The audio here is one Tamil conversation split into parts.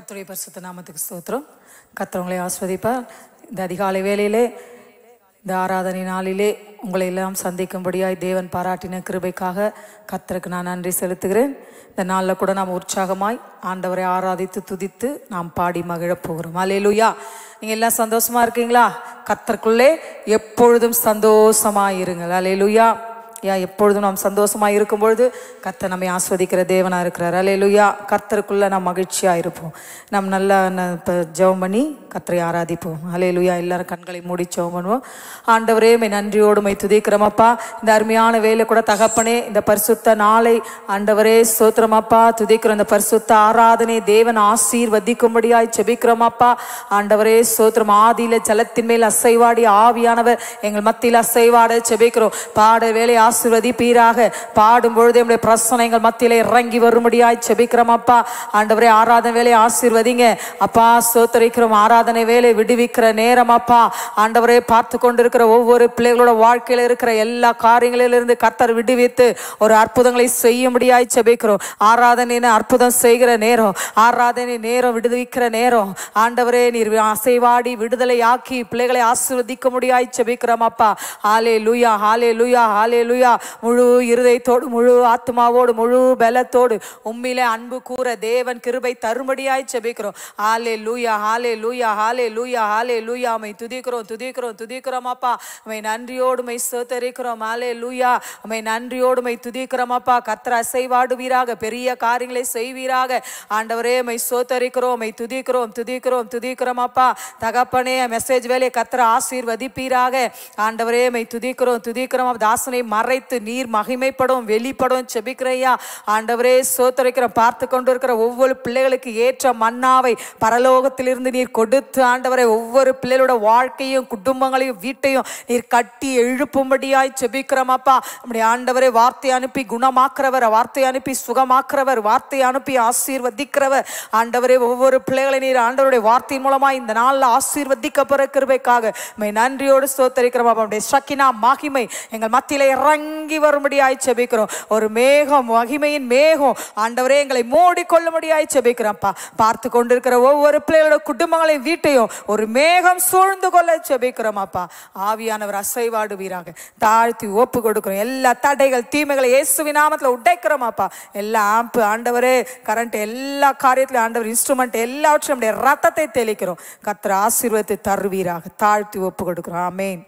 கர்த்தருடைய பரிசுத்த நாமத்துக்கு ஸ்தோத்திரம் கர்த்தர் உங்களை ஆஸ்வதிப்பார் இந்த அதிகாலை வேளையிலே இந்த ஆராதனை நாளிலே உங்களை எல்லாம் சந்திக்கும்படியாய் தேவன் பாராட்டின கிருபைக்காக கர்த்தருக்கு நான் நன்றி செலுத்துகிறேன் இந்த நாளில் கூட நாம் உற்சாகமாய் ஆண்டவரை ஆராதித்து துதித்து நாம் பாடி மகிழப் போகிறோம் அலேலுயா நீங்கள் எல்லாம் சந்தோஷமா இருக்கீங்களா கர்த்தருக்குள்ளே எப்பொழுதும் சந்தோஷமாய் இருங்கள் அலேலுயா யா எப்பொழுதும் நாம் சந்தோஷமா இருக்கும் பொழுது கர்த்தர் நம்மை ஆஸ்வதிக்கிற தேவனா இருக்கிறார் அலையிலுயா கர்த்தருக்குள்ள நாம் மகிழ்ச்சியா இருப்போம் நாம் நல்லா ந- இப்ப ஜெபம் பண்ணி கர்த்தரை ஆராதிப்போம் அலையிலுயா எல்லாரும் கண்களை மூடி ஜெபம் பண்ணுவோம் ஆண்டவரே மை நன்றியோடு மை துதிக்கிறோமப்பா இந்த அருமையான வேலை கூட தகப்பனே இந்த பரிசுத்த நாளை ஆண்டவரே ஸ்தோத்திரமப்பா துதிக்கிறோம் இந்த பரிசுத்த ஆராதனை தேவன் ஆசீர்வதிக்கும்படியாய் ஜெபிக்கிறோமப்பா ஆண்டவரே ஸ்தோத்திரம் ஆதியில ஜலத்தின் மேல் அசைவாடி ஆவியானவர் எங்கள் மத்தியில் அசைவாட ஜெபிக்கிறோம் பாட வேலை ஆசீர்வதிப்பீராக பாடும் பொழுது நம்முடைய பிரசனை எங்கள் மத்தியில இறங்கி வரும்படியாய் ஜெபிக்கிறோம் அப்பா ஆண்டவரே ஆராதனை வேலை ஆசீர்வதிங்க அப்பா ஸ்தோத்தரிக்கிறோம் ஆராதனை வேலை விடுவிக்கிற நேரம் அப்பா ஆண்டவரே பார்த்து கொண்டிருக்கிற ஒவ்வொரு பிள்ளைகளோட வாழ்க்கையில இருக்கிற எல்லா காரியங்களிலிருந்து கர்த்தர் விடுவித்து ஒரு அற்புதங்களை செய்யும்படியாய் ஜெபிக்கிறோம் ஆராதனை அற்புதம் செய்கிற நேரம் ஆராதனை நேரம் விடுவிக்கிற நேரம் ஆண்டவரே நீர் அசைவாடி விடுதலை ஆக்கி பிள்ளைகளை ஆசீர்வதிக்க முடியாய் ஜெபிக்கிறோம் அப்பா ஹாலே லூயா ஹாலே லூயா ஹாலே லூயா முழு இருதயத்தோடு முழு ஆத்மாவோடு முழு பலத்தோடு உம்மிலே அன்பு கூற தேவன் கிருபை தரும்படியாய் ஜெபிக்கிறோம் ஹாலே லூயா ஹாலே லூயா ஹாலே லூயா ஹாலே லூயா மை துதிக்கிறோம் துதிக்கிறோம் துதிக்கிறோம் அப்பா மை நன்றியோடு மை சோத்தரிக்கிறோம் ஹாலே லூயா மை நன்றியோடு மை துதிக்கிறோம் அப்பா கத்திர அசைவாடுவீராக பெரிய காரியங்களை செய்வீராக ஆண்டவரே மை சோத்தரிக்கிறோம் மை துதிக்கிறோம் துதிக்கிறோம் துதிக்கிறோம் அப்பா தகப்பனே மெசேஜ் வேலையை கத்திர ஆசீர்வதிப்பீராக ஆண்டவரே மை துதிக்கிறோம் துதிக்கிறோம் அப்பா. தாசனை மறைத்து நீர் மகிமைப்படும் வெளிப்படும் செபிக்கிறையா ஆண்டவரே சோத்தரிக்கிறோம் பார்த்து கொண்டு இருக்கிற ஒவ்வொரு பிள்ளைகளுக்கு ஏற்ற மன்னாவை பரலோகத்திலிருந்து நீர் கொடுத்து ஆண்டவரை ஒவ்வொரு பிள்ளைகளோட வாழ்க்கையும் குடும்பங்களையும் வீட்டையும் நீர் கட்டி எழுப்பும்படியாய் செபிக்கிறோம் அப்பா நம்முடைய ஆண்டவரை வார்த்தை அனுப்பி குணமாக்குறவர் வார்த்தை அனுப்பி சுகமாக்குறவர் வார்த்தை அனுப்பி ஆசீர்வதிக்கிறவர் ஆண்டவரே ஒவ்வொரு பிள்ளைகளை நீர் ஆண்டவருடைய வார்த்தையின் மூலமா இந்த நாளில் ஆசீர்வதிக்கப்படுற கிருபைக்காக மை நன்றியோடு ஸ்தோத்தரிக்கிறோம் அப்பா நம்முடைய சக்கினா மகிமை எங்கள் மத்தியில இறங்கி வரும்படியாய் செபிக்கிறோம் ஒரு மேகம் மகிமையின் மேகம் ஆண்டவரே எங்களை மூடிக்கொள்ளும்படியாய் செபிக்கிறோம்ப்பா பார்த்து கொண்டிருக்கிற ஒவ்வொரு பிள்ளைகளோட குடும்பங்களையும் வீட்டையும் ஒரு மேகம் சூழ்ந்து கொள்ள செபிக்கிறோம் அப்பா ஆவியானவர் அசைவாடுவீராக தாழ்த்தி ஒப்பு கொடுக்கிறோம் எல்லா தடைகள் தீமைகளை இயேசுவின் நாமத்துல உடைக்கிறோம் அப்பா எல்லா ஆம்பு ஆண்டவரே கரண்ட் எல்லா காரியத்திலும் ஆண்டவர் இன்ஸ்ட்ருமெண்ட் எல்லாவற்றையும் நம்முடைய ரத்தத்தை தெளிக்கிறோம் கத்திர ஆசீர்வத்தை தருவீராக தாழ்த்தி ஒப்பு கொடுக்கிறோம் ஆமென்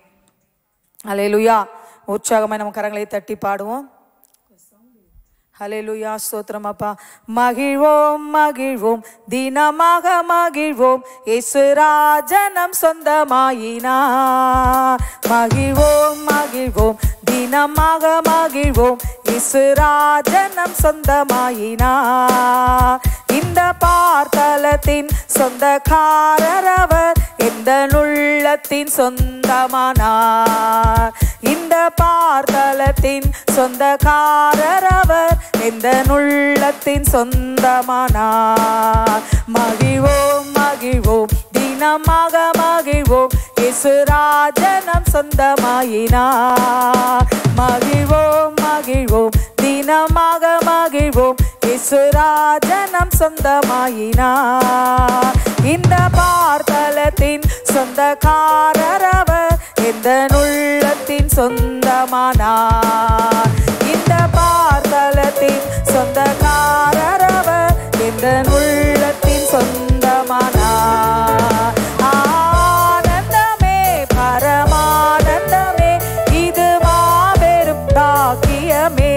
அலையலுயா உற்சாகமாய் நம்ம கரங்களை தட்டி பாடுவோம் ஹalleluya ஸ்தோத்திரம் அப்பா மகிழ்வோம் மகிழ்வோம் தினமாக மகிழ்வோம் இயேசு ராஜனம் சொந்தமாயினா மகிழ்வோம் மகிழ்வோம் தினமாக மகிழ்வோம் இயேசு ராஜனம் சொந்தமாயினா இந்த பார்த்தலத்தின் சொந்தக்காரர் அவர் எந்த உள்ளத்தின் சொந்தமானார் இந்த பார்த்தலத்தின் சொந்தக்காரர் அவர் எந்த உள்ளத்தின் சொந்தமானார் மகிழ்வோம் மகிழ்வோம் தினமாக மகிழ்வோம் இயேசு ராஜனம் சொந்தமாயினார் மகிழ்வோம் மகிழ்வோம் தினமாக மகிழ்வோம் இயேசு ராஜனம் சொந்தமாயினார் இந்த பார்த்தலத்தின் சொந்தக்காரர் அவர் எந்த உள்ளத்தின் சொந்தமானார் இந்த பார்த்தலத்தின் சொந்தக்காரர் அவர் எந்த உள்ளத்தின் சொந்தமானார் ஆனந்தமே பரமானந்தமே இது மாபெரும் பாக்கியமே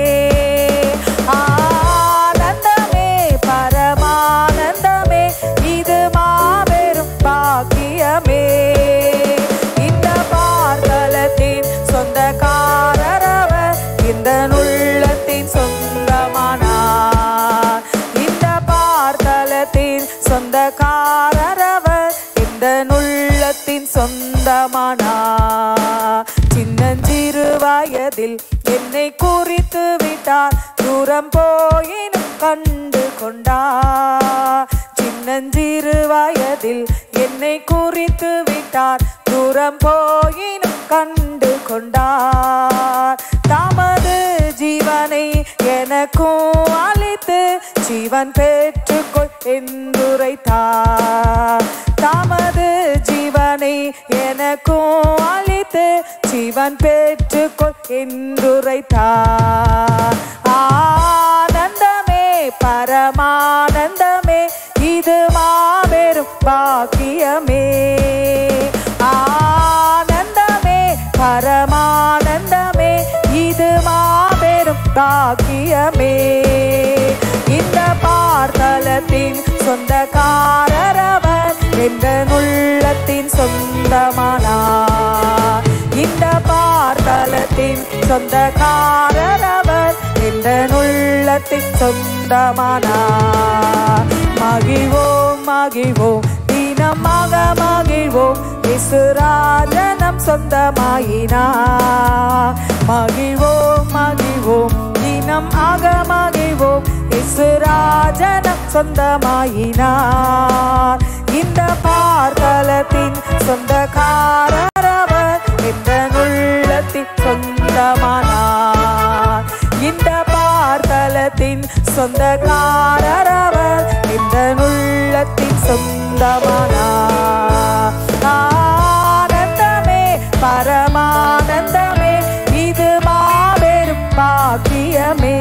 ஆனந்தமே பரமானந்தமே இது மாபெரும் பாக்கியமே இந்த பார்த்தலத்தின் சொந்தக்காரர் அவர் இந்த உள்ளத்தின் சொந்தமானார் இந்த பார்த்தலத்தின் சொந்தக்காரர் அவர் இந்த உள்ளத்தின் சொந்தமானார் சின்னஞ்சிறு வயதில் என்னை குறித்து விட்டார் தூரம் போயினும் கண்டு கொண்டார் சின்னஞ்சிறு வயதில் என்னை குறித்து விட்டார் தூரம் போயினும் கண்டு கொண்டார் தமது ஜீவனை எனக்கும் அளித்து ஜீவன் பெற்றுக்கொள் என்றுரைத்தார் தமது ஜீவனை எனக்கும் அளித்து ஜீவன் பெற்றுக்கொள் என்றுரைத்தார் ஆனந்தமே பரமானந்தமே இது மாபெரும் பாக்கியமே ஆனந்தமே பரமானந்தமே இது மாபெரும் பாக்கியமே இந்த பார்த்தலத்தின் சொந்தக்காரரவர் என்ற உள்ளத்தின் சொந்தமானார் இந்த பார்த்தலத்தின் சொந்தக்காரரவர் என்ற உள்ளத்தின் சொந்தமானார் மகிழ்வோம் மகிழ்வோம் தினமாக மகிழ்வோம் இசுராஜனம் சொந்தமாயினார் மகிழ்வோம் மகிழ்வோம் தினம் ஆக மகிழ்வோம் இசுராஜனம் சொந்தமாயினார் இந்த பார்த்தலத்தின் சொந்தக்காரரவர் என்ற உள்ளத்தின் சொந்தமானார் இந்த பார்த்தலத்தின் சொந்தக்காரரவர் இந்த உள்ளத்தின் சொந்தமானார் ஆனந்தமே பரமானந்தமே இது மாபெரும் பாக்கியமே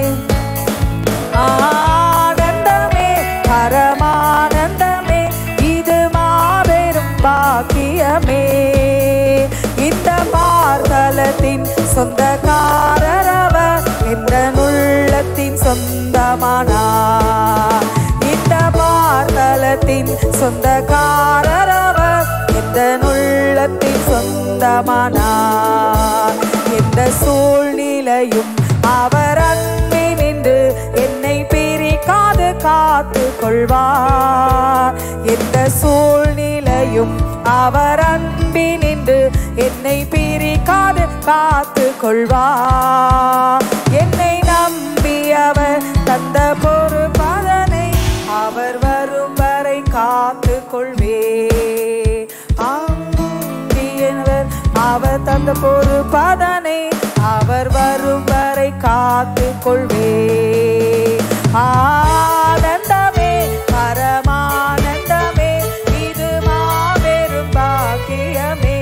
ஆனந்தமே பரமானந்தமே இது மாபெரும் பாக்கியமே இந்த பார்த்தலத்தின் சொந்தக்காரரவர் என்ற உள்ளத்தின் சொந்தமானார் இந்த பார்த்தலத்தின் சொந்தக்காரரவர் என்ற உள்ளத்தின் சொந்தமானார் எந்த சூழ்நிலையும் அவர் அன்பி நின்று என்னை பிரிக்காது காத்து கொள்வார் எந்த சூழ்நிலையும் அவர் அன்பி நின்று என்னை பிரிக்காது காத்து கொள்வார் என்னை நம்பி அவர் தந்த பொறுப்பதனை அவர் வரும் வரை காத்து கொள்வே ஆம்பியவர் அவர் தந்த பொறுப்பதனை அவர் வரும் வரை காத்து கொள்வே ஆனந்தமே பரமானந்தமே இது மாபெரும் பாக்கியமே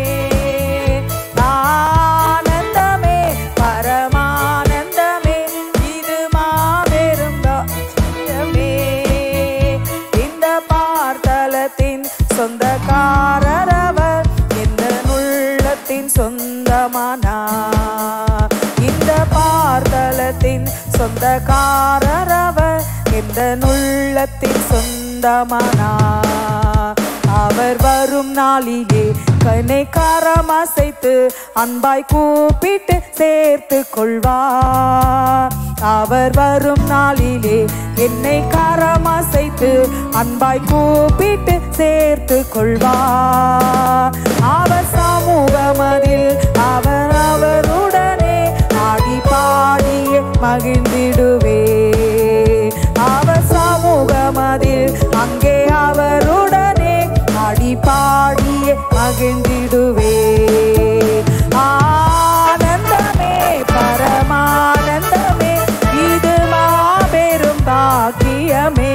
ஆனந்தமே பரமானந்தமே இது மாபெரும் பாக்கியமே இந்த பார்த்தலத்தின் சொந்தக்காரரவர் எந்த உள்ளத்தின் சொந்தமானார் இந்த பார்த்தலத்தின் சொந்தக்காரரவர் எந்த உள்ளத்தின் சொந்தமானார் அவர் வரும் நாளிலே கனை காரம் அசைத்து அன்பாய் கூப்பிட்டு சேர்த்து கொள்வார் அவர் வரும் நாளிலே என்னை காரம் அசைத்து அன்பாய் கூப்பிட்டு சேர்த்து கொள்வார் அவர் சமூகமதில் அவர் அவருடனே ஆடி பாடிய மகிழ்ந்திடுவே அவர் சமூகமதில் அங்கே அவருடனே ஆடி பாடிய மகிழ்ந்திடுவே ஆனந்தமே பரமானந்தமே இது மாபெரும் பாக்கியமே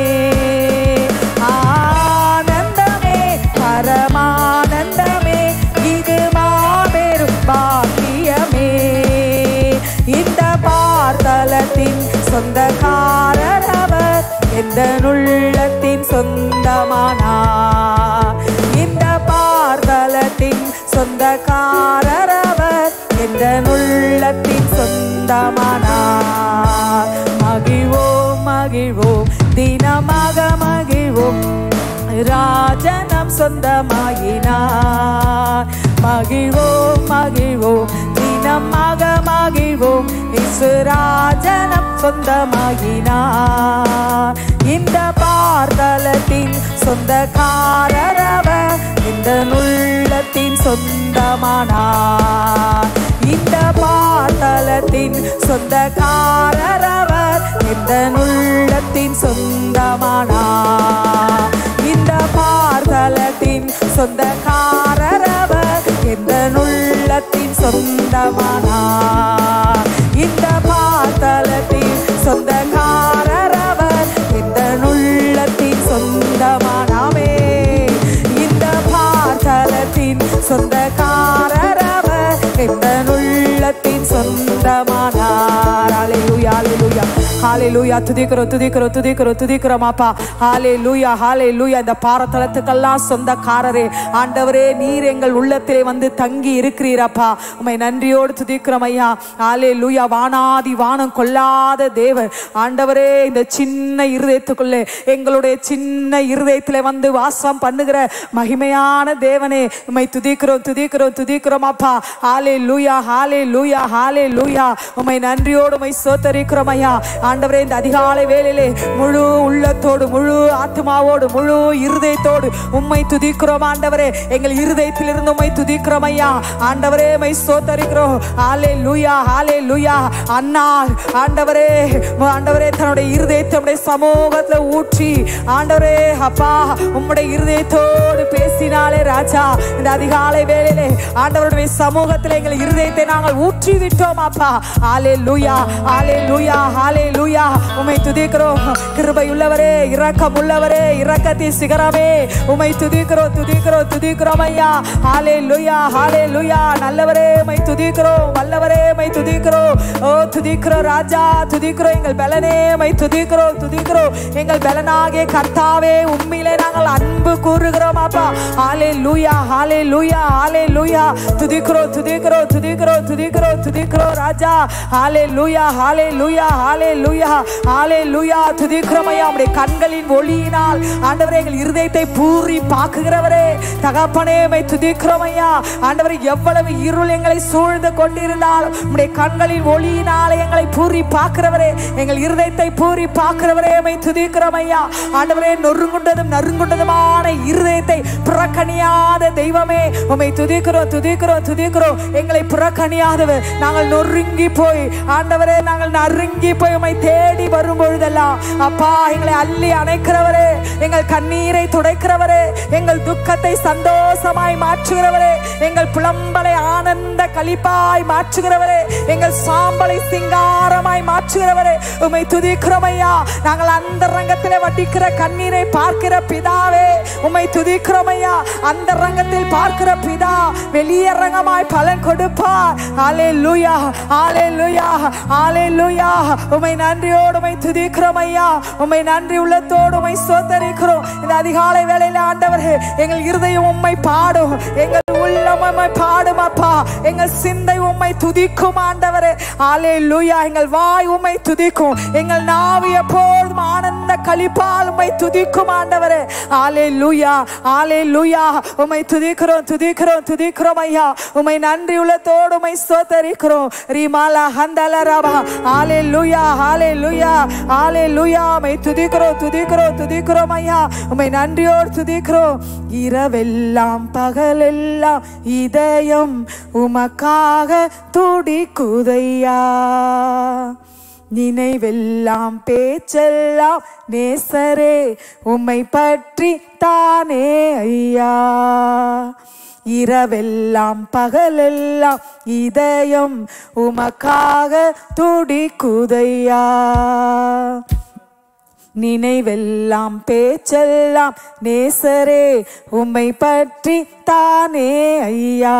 ஆனந்தமே பரமானந்தமே இது மாபெரும் பாக்கியமே இந்த பார்த்தலத்தின் சொந்தக்காரரவர் எந்த உள்ளத்தின் சொந்தமானார் இந்த பார்த்தலத்தின் சொந்தக்காரரவர் எந்த உள்ளத்தின் சொந்தமானார் மகிழ்வோம் மகிழ்வோம் தினமாக மகிழ்வோம் ராஜனம் சொந்தமாயினார் மகிழ்வோம் மகிழ்வோம் தினமாக மகிழ்வோம் இசுராஜனம் சொந்தமாகினார் இந்த பார்த்தலத்தின் சொந்தக்காரரவர் இந்த உள்ளத்தின் சொந்தமானார் இந்த பார்த்தலத்தின் சொந்தக்காரரவர் இந்த உள்ளத்தின் சொந்தமானார் இந்த பார்த்தலத்தின் சொந்தக்காரரவர் எந்த உள்ளத்தின் சொந்தமானார் இந்த பார்த்தலத்தின் சொந்தக்காரரவர் எந்த உள்ளத்தின் சொந்த சொந்தமானார் ஹalleluya ஹalleluya ஹalleluya துதிக்கிறோம் துதிக்கிறோம் துதிக்கிறோம் துதிக்கிறோம் அப்பா ஹalleluya ஹalleluya இந்த பாரதளத்துக்கெல்லாம் சொந்தக்காரரே ஆண்டவரே நீர் எங்கள் உள்ளத்திலே வந்து தங்கி இருக்கிறீரப்பா உம்மை நன்றியோடு துதிக்கிறோம் ஐயா ஹalleluya வானாதி வானம் கொள்ளாத தேவன் ஆண்டவரே இந்த சின்ன இருதயத்துக்குள்ளே எங்களுடைய சின்ன இருதயத்திலே வந்து வாசம் பண்ணுகிற மகிமையான தேவனே உம்மை துதிக்கிறோம் துதிக்கிறோம் துதிக்கிறோம் அப்பா ஹாலே லூயா ஹாலே லூயா ஹாலே லூயா உம்மை நன்றியோடு உம்மை சோத்தரிக்கிறோம் ஐயா ஆண்டவரே இந்த அதிகாலை வேளையிலே முழு உள்ளத்தோடு முழு ஆத்மாவோடு முழு இருதயத்தோடு உம்மை துதிக்கிறோம் ஆண்டவரே எங்கள் இருதயத்திலிருந்து உம்மை துதிக்கிறோம் ஐயா ஆண்டவரே உம்மை சோத்தரிக்கிறோம் ஹாலே லூயா ஹாலே லூயா அண்ணா ஆண்டவரே ஆண்டவரே தன்னுடைய இருதயத்தை உம்முடைய சமூகத்துல ஊற்றி ஆண்டவரே அப்பா உம்முடைய இருதயத்தோடு பேசினாலே ராஜா இந்த அதிகாலை வேளையிலே ஆண்டவருடைய சமூகத்தில் எங்கள் இருதயத்தை நாங்கள் ஊற்றி விட்டோம் அப்பா ஆலே லூயா ஆலே லூயா ஆலே லூயா உம்மை துதிக்கிறோம் கிருபை உள்ளவரே இரக்கம் உள்ளவரே இரக்கத்தின் சிகரமே உம்மை துதிக்கிறோம் துதிக்கிறோம் துதிக்கிறோம் ஐயா ஆலே லூயா ஆலே லூயா நல்லவரே உம்மை துதிக்கிறோம் வல்லவரே உம்மை துதிக்கிறோம் ஓ துதிக்கிறோம் ராஜா துதிக்கிறோம் எங்கள் பலனே உம்மை துதிக்கிறோம் துதிக்கிறோம் எங்கள் பலனாகிய கர்த்தாவே உண்மையிலே நாங்கள் அன்பு கூறுகிறோம் அப்பா ஆலே லூயா ஆலே லூயா ஆலே லூயா துதிக்கிறோம் துதிக்கிறோம் துதிக்கிறோம் துதிக்கிறோம் துதிக்கிறோம் ராஜா ஆலே லூயா ஆலே லூயா ஆலே லூயா ஆலே லூயா துதிக்கிறோம் ஐயா உம்முடைய கண்களின் ஒளியினால் ஆண்டவரே எங்கள் இருதயத்தை பூரி பாக்குகிறவரே தகப்பனே உம்மை துதிக்கிறோம் ஐயா ஆண்டவரே எவ்வளவு இருள் எங்களை சூழ்ந்து கொண்டிருந்தால் உம்முடைய கண்களின் ஒளியினால் எங்களை பூரி பார்க்கிறவரே எங்கள் இருதயத்தை பூரி பார்க்கிறவரே உம்மை துதிக்கிறோம் ஐயா ஆண்டவரே நொறுங்குண்டதும் நறுங்குண்டதுமான இருதயத்தை புறக்கணியாத தெய்வமே உம்மை துதிக்கிறோம் துதிக்கிறோம் துதிக்கிறோம் எங்களை புறக்கணியாதவர் நாங்கள் நொறுங்கி போய் ஆண்டவரே நாங்கள் நறுங்கி போய் உம்மை தேடி வரும் பொழுதெல்லாம் அப்பா எங்களை அள்ளி அணைக்கிறவரே எங்கள் கண்ணீரை துடைக்கிறவரே எங்கள் துக்கத்தை சந்தோஷமாய் மாற்றுகிறவரே எங்கள் புலம்பலை ஆனந்த களிப்பாய் மாற்றுகிறவரே எங்கள் சாம்பலை சிங்காரமாய் மாற்றுகிறவரே உம்மை துதிக்கிறோம் ஐயா நாங்கள் அந்த ரங்கத்திலே வட்டிக்கிற கண்ணீரை பார்க்கிற பிதாவே உம்மை துதிக்கிறோம் ஐயா அந்த ரங்கத்தில் பார்க்கிற பிதா வெளிய ரங்கமாய் பலன் கொடுப்பார் ஆலே லூயா ஆலே லூயா ஆலே லூயா உம்மை நன்றியோடு உம்மை துதிக்கிறோம் ஐயா உம்மை நன்றி உள்ளத்தோடு உம்மை சோத்தரிக்கிறோம் இந்த அதிகாலை வேளையில ஆண்டவரே எங்கள் இருதயம் உம்மை பாடும் எங்கள் உள்ளம் உம்மை பாடும் அப்பா எங்கள் சிந்தை உம்மை துதிக்கும் ஆண்டவரே ஆலே லூயா எங்கள் வாய் உம்மை துதிக்கும் எங்கள் நாவு எப்போதும் ஆனந்த களிப்பால் உம்மை துதிக்கும் ஆண்டவரே ஆலே லூயா ஆலே லூயா உம்மை துதிக்கிறோம் துதிக்கிறோம் துதிக்கிறோம் ஐயா உம்மை நன்றி உள்ளத்தோடு உம்மை சோத்தரிக்கிறோம் ரிமாலா ஹந்தல ரபா ஆலே லூயா ஆலே லூயா ஆலே லூயா உம்மை துதிக்கிறோம் துதிக்கிறோம் துதிக்கிறோம் ஐயா உம்மை நன்றியோடு துதிக்கிறோம் இரவெல்லாம் பகலெல்லாம் இதயம் உமக்காக துடிக்குதையா நினைவெல்லாம் பேச்செல்லாம் நேசரே உம்மை பற்றி தானே ஐயா இரவெல்லாம் பகலெல்லாம் இதயம் உமக்காக துடிக்குதையா நினைவெல்லாம் பேச்செல்லாம் நேசரே உம்மை பற்றி தானே ஐயா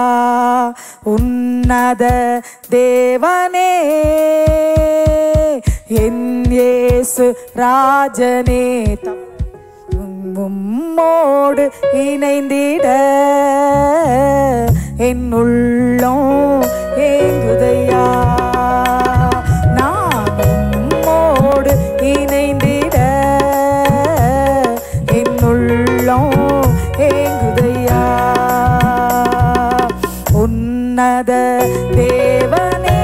உன்னத தேவனே என் இயேசு ராஜனே தம் உம்மோடு இணைந்திட என் உள்ளம் ஏங்குதையா நான் உம்மோடு இணைந்திட என் உள்ளம் ஏங்குதையா உன்னத தேவனே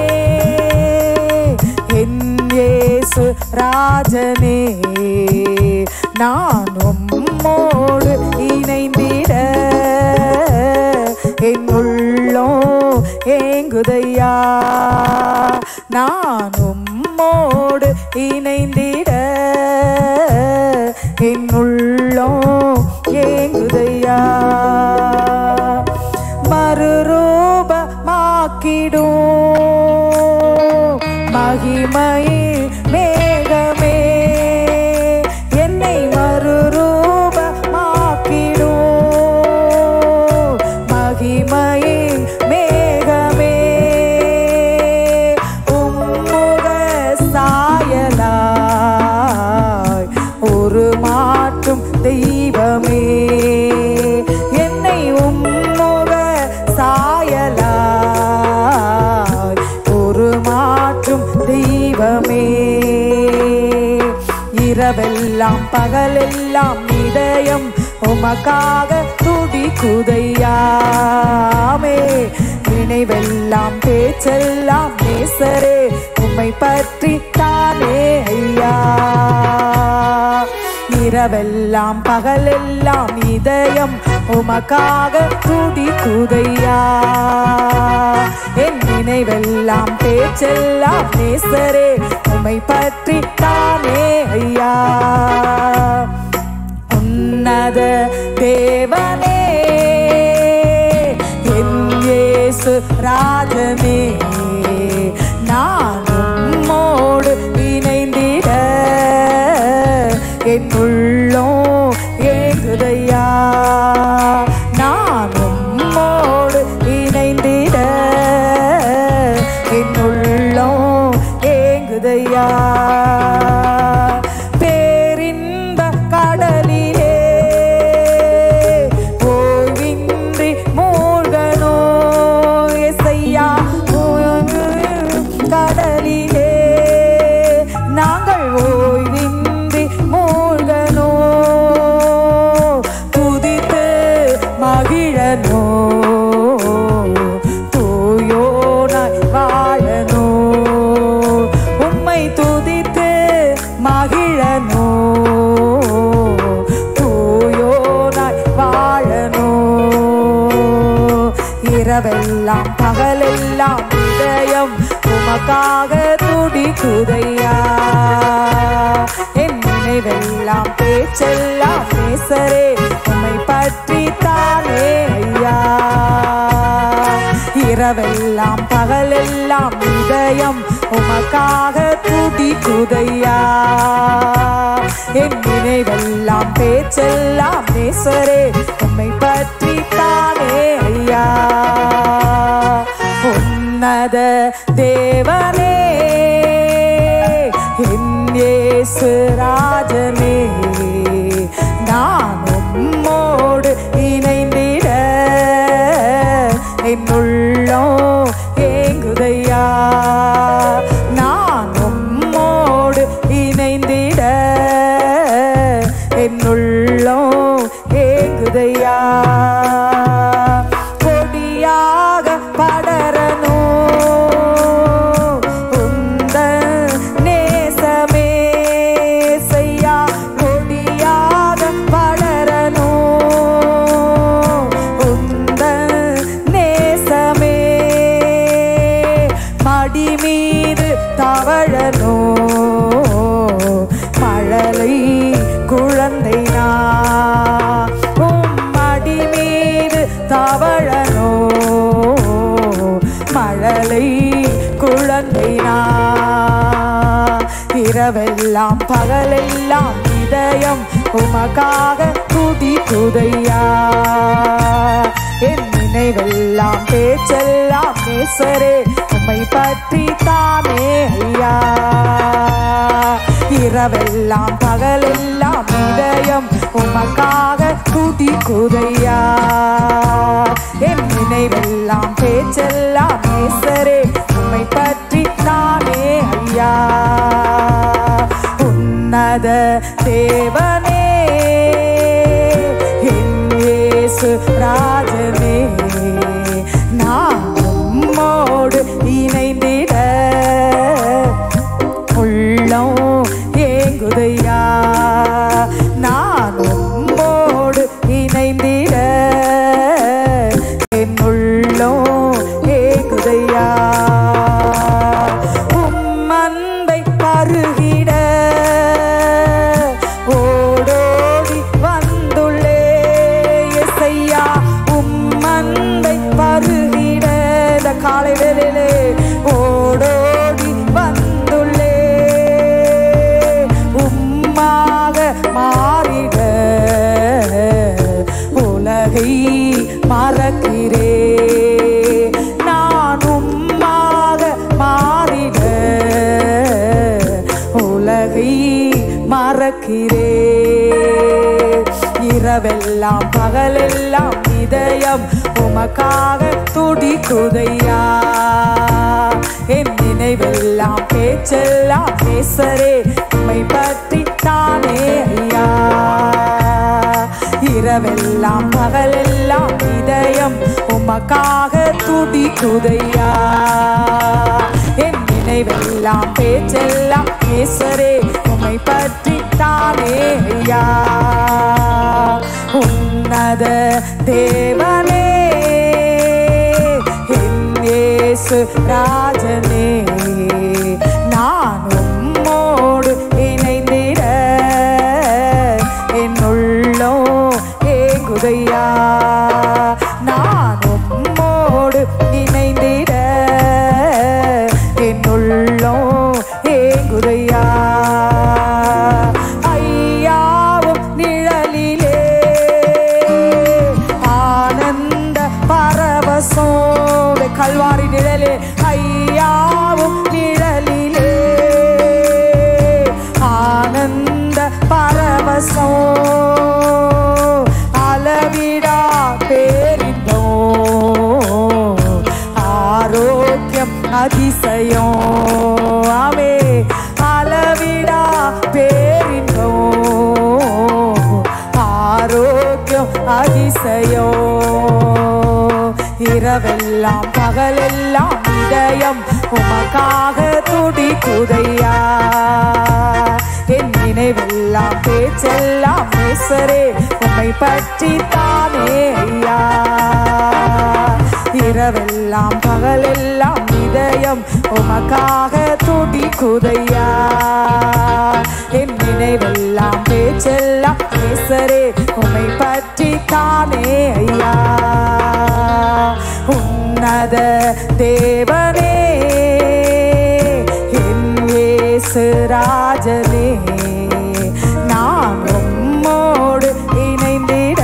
என் இயேசு ராஜனே நான் உம்மோடு இணைந்திட என் உள்ளம் ஏங்குதையா நான் உம்மோடு இணைந்திட என் உள்ளம் ஏங்குதையா மறுரூபமாக்கிடும் மகிமையின் மேகமே என்னை மறுரூபமாக்கிடும் மகிமையின் மேகமே தெய்வமே இரவெல்லாம் பகலெல்லாம் இதயம் உமக்காக துடி குதையாமே நினைவெல்லாம் பேச்செல்லாம் நேசரே உம்மை பற்றி தானே ஐயா இரவெல்லாம் பகலெல்லாம் இதயம் உமக்காக துடி குதையா என் நினைவெல்லாம் பேச்செல்லாம் நேசரே உம்மை பற்றி தானே ஐயா உன்னத தேவனே என் இயேசு ராஜனே நான் உம்மோடு இணைந்திட என் உள்ளம் ஏங்குதையா நான் உம்மோடு இணைந்திட என் உள்ளம் ஏங்குதையா பேரின்ப கடலிலே ஓய்வின்றி மூழ்கனோ எசையா கடலிலே நாங்கள் ஓய்வின்றி மூழ்கனோ துதித்து மகிழனோ தூயோனாய் வாழனோ உம்மை துதித்து மகிழனோ தூயோனாய் வாழனோ இரவெல்லாம் பகலெல்லாம் இதயம் உமக்காக துடி குதையா என் நினைவெல்லாம் பேச்செல்லாம் நேசரே உம்மை பற்றி தானே ஐயா இரவெல்லாம் பகலெல்லாம் இதயம் உமக்காக துடி குதையா என் நினைவெல்லாம் பேச்செல்லாம் நேசரே உம்மை பற்றி தானே ஐயா உன்னத தேவனே என் இயேசு ராஜனே நான் உம்மோடு இணைந்திட என் உள்ளம் ஏங்குதையா நான் உம்மோடு இணைந்திட என் உள்ளம் ஏங்குதையா கொடியாக படரனோ உந்த நேசமே செய்யா கொடியாக படரனோ உந்த நேசமே மடி மீது தவழனோ மழலை குழந்தை நான் உம் மடி மீது தவழனோ மழலை குழந்தை நான் இரவெல்லாம் பகலெல்லாம் இதயம் உமக்காக துதி துதையா என் நினைவெல்லாம் பேச்செல்லாம் நேசரே உம்மை பற்றி தானே ஐயா இரவெல்லாம் பகலெல்லாம் இதயம் உமக்காக துதி குதையா என் நினைவெல்லாம் பேச்செல்லாம் நேசரே உம்மை பற்றி தானே ஐயா உன்னத தேவனே என் இயேசு ராஜனே நான் உம்மோடு இணைந்திட உள்ளம் ஏங்குதையா நான் உம்மோடு இணைந்திட என் உள்ளம் ஏங்குதையா உம் அன்பை பருகிட ஓடோடி வந்துள்ளே எசையா உம் அன்பை பருகிட இந்த காலை வேளையிலே ஓடோடி வந்துள்ளே உம்மாக மாறிட உலகை மறக்கிறே நான் உம்மாக மாறிட உலகை மறக்கிறே இரவெல்லாம் பகலெல்லாம் இதயம் உமக்காக துடி குதையா என் நினை நினைவெல்லாம் பேச்செல்லாம் பேசரே உம்மை பற்றி தானே ஐயா இரவெல்லாம் பகலெல்லாம் இதயம் உமக்காக துடிக்குதையா என் நினைவெல்லாம் பேச்செல்லாம் பேசரே உம்மை பற்றி தானே ஐயா உன்னத தேவனே என் இயேசு ராஜனே நான் உம்மோடு இணைந்திட என் உள்ளோ ஏங்குதையா நான் உம்மோடு இணைந்திட என் உள்ளோ ஏங்குதையா ஐயாவும் நிழலிலே ஆனந்த பரவசம் கல்வாரி நிழலே ஐயாவும் நிழலிலே ஆனந்த பரவசம் அளவிடா பேரிந்தோ ஆரோக்கியம் அதிசயம் ஆமே அளவிடா பேரிந்தோ ஆரோக்கியம் அதிசயம் இரவெல்லாம் பகலெல்லாம் இதயம் உமக்காக துடிக்குதையா என் நினைவெல்லாம் பேச்செல்லாம் பேசரே உம்மை பற்றி தானே ஐயா இரவெல்லாம் பகலெல்லாம் இதயம் உமக்காக துடிக்குதையா என் நினைவெல்லாம் பேச்செல்லாம் பேசரே உம்மை பற்றி தானே ஐயா உன்னத தேவனே என் இயேசு ராஜனே நான் உம்மோடு இணைந்திட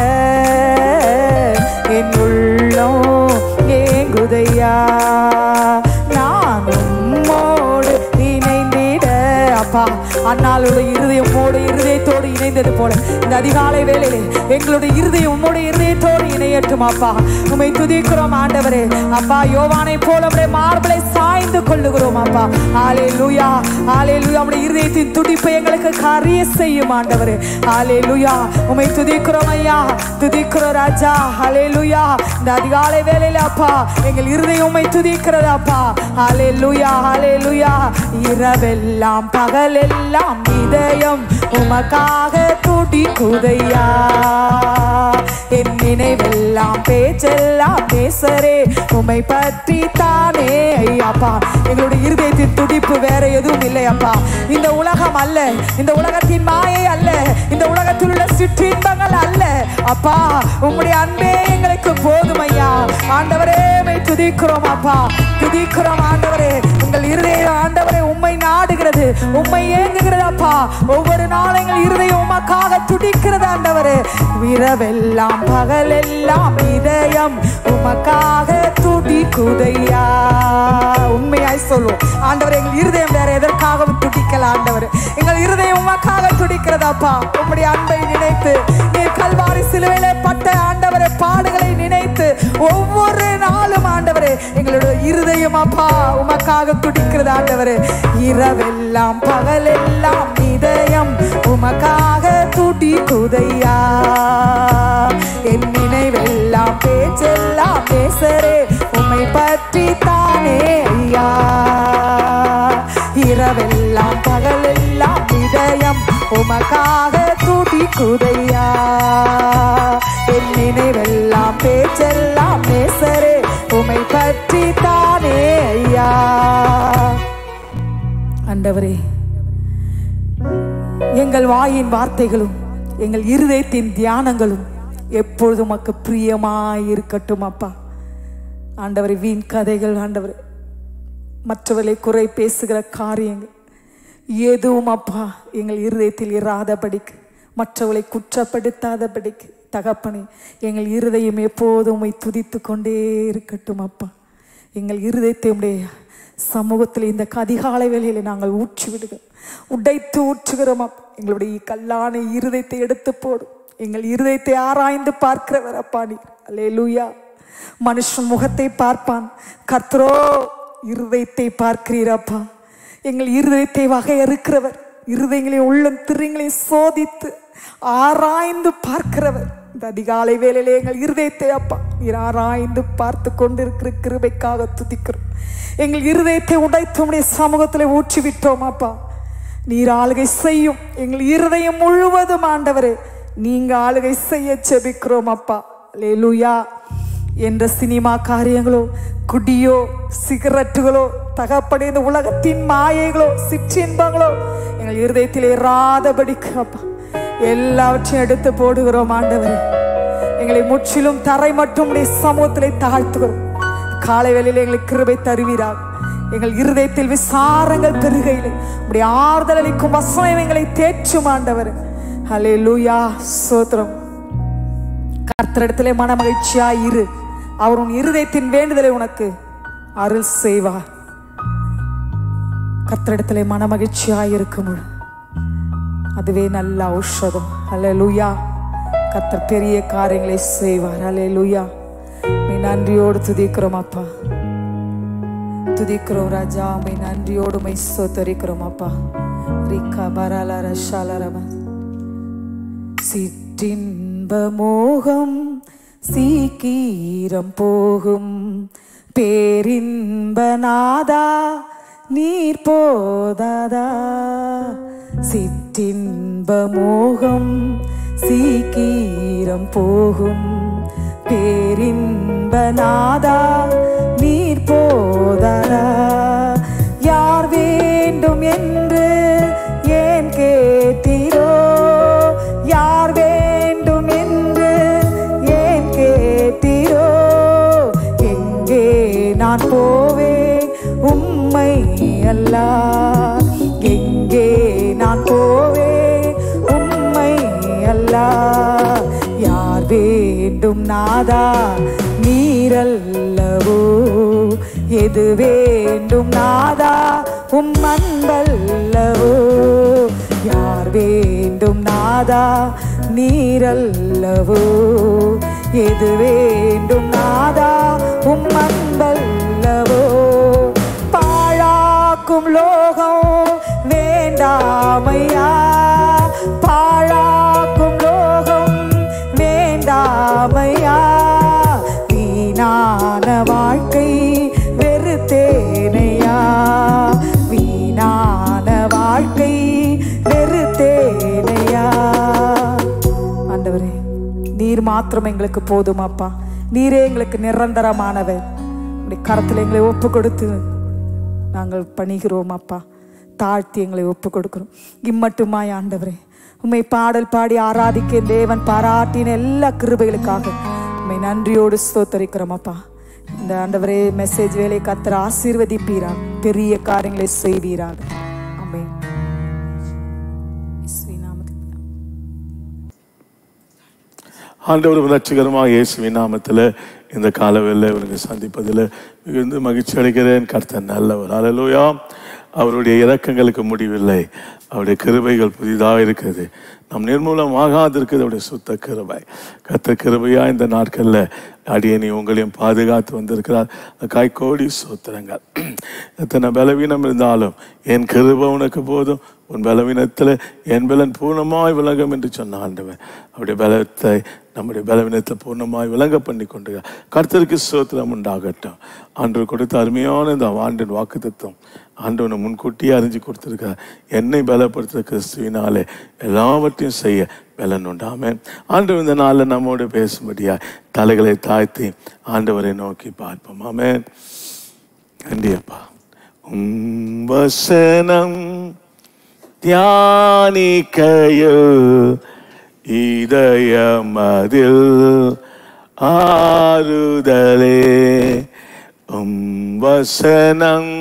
என் உள்ளம் ஏங்குதையா நான் உம்மோடு இணைந்திட அப்பா அண்ணாளுடைய இருதயமோடு இருதயத்தோடு இணைந்தது போல இந்த அதிகாலை வேளையிலே எங்களுடைய இருதயம் உம்முடைய இருதயத்தோடு இணையட்டும் அப்பா உம்மை துதிக்கிறோம் ஆண்டவரே அப்பா யோவானை போல உடைய மார்பலை சாய்ந்து கொள்ளுகிறோம் அப்பா ஆலே லூயா ஆலே லூயா உடைய இருதயத்தின் துடிப்பை எங்களுக்கு கரிய செய்யும் ஆண்டவரே ஆலே லூயா உம்மை துதிக்கிறோம் ஐயா துதிக்கிறோம் ராஜா ஆலே லூயா இந்த அதிகாலை வேளையில அப்பா எங்கள் இருதயம் உம்மை துதிக்கிறது அப்பா ஆலே லூயா ஆலே லூயா இரவெல்லாம் பகலெல்லாம் இதயம் உமக்காக துடிக்குதையா என் நினைவெல்லாம் பேச்செல்லாம் பேசரே உம்மை பற்றி தானே ஐயாப்பா எங்களுடைய இருதயத்தின் துடிப்பு வேற எதுவும் இல்லை அப்பா இந்த உலகம் அல்ல இந்த உலகத்தின் மாயை அல்ல இந்த உலகத்தில் உள்ள சிற்றின்பங்கள் அல்ல அப்பா உம்முடைய அன்பே எங்களுக்கு போதும் ஐயா ஆண்டவரே உம்மை துதிக்கிறோம் அப்பா துதிக்கிறோம் ஆண்டவரே உங்கள் இருதயம் ஆண்டவரே உம்மை நாடுகிறது உம்மை ஏங்குகிறது அப்பா ஒவ்வொரு நாளும் எங்கள் இருதயம் உமக்காக துடிக்கிறது ஆண்டவரே இரவெல்லாம் பகலெல்லாம் இதயம் உமக்காக துடிக்குதையா உண்மையாய் சொல்லுவோம் ஆண்டவர் எங்கள் இருதயம் வேற எதற்காகவும் துடிக்கல ஆண்டவர் எங்கள் இருதயம் உமக்காக துடிக்கிறதாப்பா உம்முடைய அன்பை நினைத்து நீர் கல்வாரி சிலுவையிலே பட்ட ஆண்டவரே பாடுகளை நினைத்து ஒவ்வொரு நாளும் ஆண்டவரே எங்களுடைய இருதயம் அப்பா உமக்காக துடிக்கிறது ஆண்டவரே இரவெல்லாம் பகலெல்லாம் இதயம் உமக்காக துடிக்குதையா என் நினைவெல்லாம் பேச்செல்லாம் பேசரே உம்மை பற்றி தானே ஐயா இரவெல்லாம் பகலெல்லாம் இதயம் உமக்காக துடிக்குதையா என் நினைவெல்லாம் பேச்செல்லாம் பேசரே உம்மை பற்றி தானே ஐயா ஆண்டவரே எங்கள் வாயின் வார்த்தைகளும் எங்கள் இருதயத்தின் தியானங்களும் எப்பொழுதும் உமக்கு பிரியமாய் இருக்கட்டும் அப்பா ஆண்டவரே வீண் கதைகள் ஆண்டவர் மற்றவர்களை குறை பேசுகிற காரியங்கள் எதுவும் அப்பா எங்கள் இருதயத்தில் இராதபடிக்கு மற்றவர்களை குற்றப்படுத்தாதபடிக்கு தகப்பனே எங்கள் இருதயம் எப்போதும் உம்மை துதித்து கொண்டே இருக்கட்டும் அப்பா எங்கள் இருதயத்தை உடைய சமூகத்தில் இந்த அதிகாலை வேளையில நாங்கள் ஊற்றி விடுகிறோம் உடைத்து ஊற்றுகிறோம் அப்பா எங்களுடைய கல்லான இருதயத்தை எடுத்து போடும் எங்கள் இருதயத்தை ஆராய்ந்து பார்க்கிறவர் அப்பா நீர் அல்லேலூயா மனுஷன் முகத்தை பார்ப்பான் கர்த்தரோ இருதயத்தை பார்க்கிறீரப்பா எங்கள் இருதயத்தை வகையறுக்கிறவர் இருதயங்களை உள்ளம் திரைங்களை சோதித்து ஆராய்ந்து பார்க்கிறவர் இந்த அதிகாலை வேளையிலே எங்கள் இருதயத்தை அப்பா நீர் ஆராய்ந்து பார்த்து கொண்டிருக்கிற கிருபைக்காக துதிக்கிறோம் எங்கள் இருதயத்தை உடைத்து உடைய சமூகத்தில் ஊற்றி விட்டோம் அப்பா நீர் ஆளுகை செய்யும் எங்கள் இருதயம் முழுவதும் ஆண்டவரே நீங்க ஆளுகை செய்ய செபிக்கிறோம் அப்பா லேலுயா என்ற சினிமா காரியங்களோ குடியோ சிகரெட்டுகளோ தகப்படி இந்த உலகத்தின் மாயைகளோ சிற்றின்பங்களோ எங்கள் இருதயத்தில் ஏறாதபடிக்கு அப்பா எல்லாவற்றையும் எடுத்து போடுகிறோம் ஆண்டவரே எங்களை முற்றிலும் தரை மட்டும் உடைய சமூகத்திலே தாழ்த்துகிறோம் காலை வேளையில் எங்களுக்கு கிருபை தருவீராக எங்கள் இருதயத்தில் விசாரங்கள் பெருகையிலே உடைய ஆறுதல் அளிக்கும் வசனம் எங்களை தேற்றும் ஆண்டவர் ஹலே லூயா சோத்திரம் கர்த்தரிடத்திலே மன மகிழ்ச்சியா இரு அவர் உன் இருதயத்தின் வேண்டுதலை உனக்கு அருள் செய்வார் கர்த்தரிடத்திலே மன மகிழ்ச்சியா இருக்கும் அதுவே நல்ல ஔஷதம் அல்ல லூயா கர்த்தர் பெரிய காரியங்களை செய்வார் அல்ல லூயா நீ நன்றியோடு துதிக்கிறோம் அப்பா துதிக்கிறோம் ராஜா உமை நன்றியோடு மை சோத்தரிக்கிறோம் அப்பா ரிக்கா பரால ரஷாலரம சிற்றின்ப மோகம் சீக்கிரம் போகும் பேரின்ப நாதா நீர் போதாதா சிற்றின்ப மோகம் சீக்கிரம் போகும் பேரின்ப நாதா நீர் போதாதா யார் வேண்டும் என்று ஏன் கேட்டீரோ யார் வேண்டும் என்று ஏன் கேட்டீரோ எங்கே நான் போவேன் உம்மை அல்ல எங்கே நான் போவேன் உம்மை அல்ல யார் வேண்டும் நாதா நீரல்லவோ எது வேண்டும் நாதா உம் அன்பல்லவோ யார் வேண்டும் நாதா நீரல்லவோ எது வேண்டும் நாதா உம் அன்பல்லவோ பாழாக்கும் லோகம் வேண்டாமையா பாழாக்கும் லோகம் வேண்டாமையா வீணான வாழ்க்கை வெறுத்தேனையா வீணான வாழ்க்கை வெறுத்தேனையா ஆண்டவரே நீர் மாத்திரம் எங்களுக்கு போதும் அப்பா நீரே எங்களுக்கு நிரந்தரமானவர் உடைய கரத்தில் எங்களை ஒப்பு கொடுத்து நாங்கள் பணிகிறோம் அப்பா தாழ்த்தி எங்களை ஒப்பு கொடுக்கிறோம் இம்மட்டுமாய் ஆண்டவரே உம்மை பாடல் பாடி ஆராதிக்க தேவன் பாராட்டின எல்லா கிருபைகளுக்காக உம்மை நன்றியோடு ஸ்தோத்தரிக்கிறோம் அப்பா இந்த ஆண்டவரே மெசேஜ் வேலை கத்திர ஆசீர்வதிப்பீராக பெரிய காரியங்களை செய்வீராக ஆமென் இயேசுவின் நாமத்தில் ஆண்டவர் ரட்சகரமாக இயேசுவின் நாமத்தில் இந்த காலவெல்ல இவருக்கு சந்திப்பதில் மிகுந்த மகிழ்ச்சி அடைகிறேன் கர்த்தர் நல்லவர் அல்லேலூயா அவருடைய இரக்கங்களுக்கு முடிவில்லை அவருடைய கிருபைகள் புதிதாக இருக்கிறது நம் நிர்மூலமாகாதிருக்கிறது அவருடைய சுத்த கிருபை கத்த கிருபையா இந்த நாட்களில் அடியனை உங்களையும் பாதுகாத்து வந்திருக்கிறார் காய் கோடி சோத்திரங்கள் எத்தனை பலவீனம் இருந்தாலும் என் கிருபை உனக்கு போதும் உன் பலவீனத்தில் என் பலன் பூர்ணமாய் விளங்கும் என்று சொன்ன ஆண்டவன் அவருடைய பலத்தை நம்முடைய பலவீனத்தில் பூர்ணமாய் விளங்க பண்ணி கொண்டு கர்த்தருக்கு சோத்திரம் உண்டாகட்டும் ஆண்டு கொடுத்த அருமையான இந்த ஆண்டின் வாக்குத்தத்தம் ஆண்டவனை முன்கூட்டியே அறிஞ்சு கொடுத்துருக்கார் என்னை பலப்படுத்துகிற கிறிஸ்துவினாலே எல்லாவற்றையும் செய்ய பலன் உண்டாமே ஆண்டவர் இந்த நாளில் நம்மோடு பேசும்படியா தலைகளை தாழ்த்தி ஆண்டவரை நோக்கி பார்ப்போம் ஆமென் நன்றியப்பா உம் வசனம் தியானிக்கையோ இதயமதில் ஆறுதலே உம் வசனம்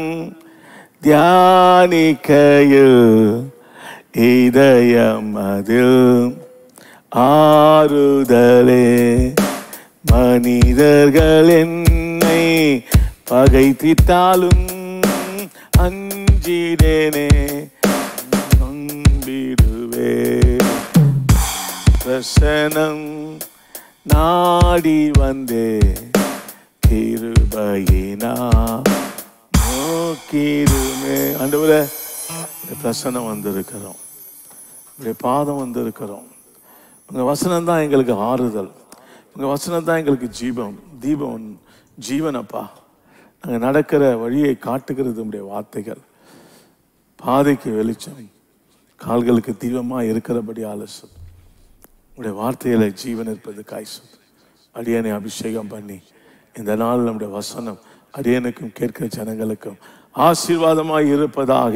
தியானிக்கையோ இதயமதில் ஆறுதலே மனிதர்கள் என்னை பகைத்திட்டாலும் அஞ்சிடேனே நம்பிடுவே பிரசனம் நாடி வந்தே கிருபையினா ஆக்கிடுமே ஆண்டவரே இந்த பிரசனம் வந்திருக்கிறோம் உங்களுடைய பாதம் வந்திருக்கிறோம் உங்க வசனம் தான் எங்களுக்கு ஆறுதல் உங்க வசனம் தான் எங்களுக்கு ஜீவம் தீபம் ஜீவனப்பா நாங்க நடக்கிற வழியை காட்டுகிறது உடைய வார்த்தைகள் பாதைக்கு வெளிச்சம் கால்களுக்கு தீபமா இருக்கிறபடி ஆலோசனை உடைய வார்த்தையில ஜீவன் இருப்பது காய்ச்சல் அடியனை அபிஷேகம் பண்ணி இந்த நாள் நம்முடைய வசனம் அடியனுக்கும் கேட்கிற ஜனங்களுக்கும் ஆசீர்வாதமாய் இருப்பதாக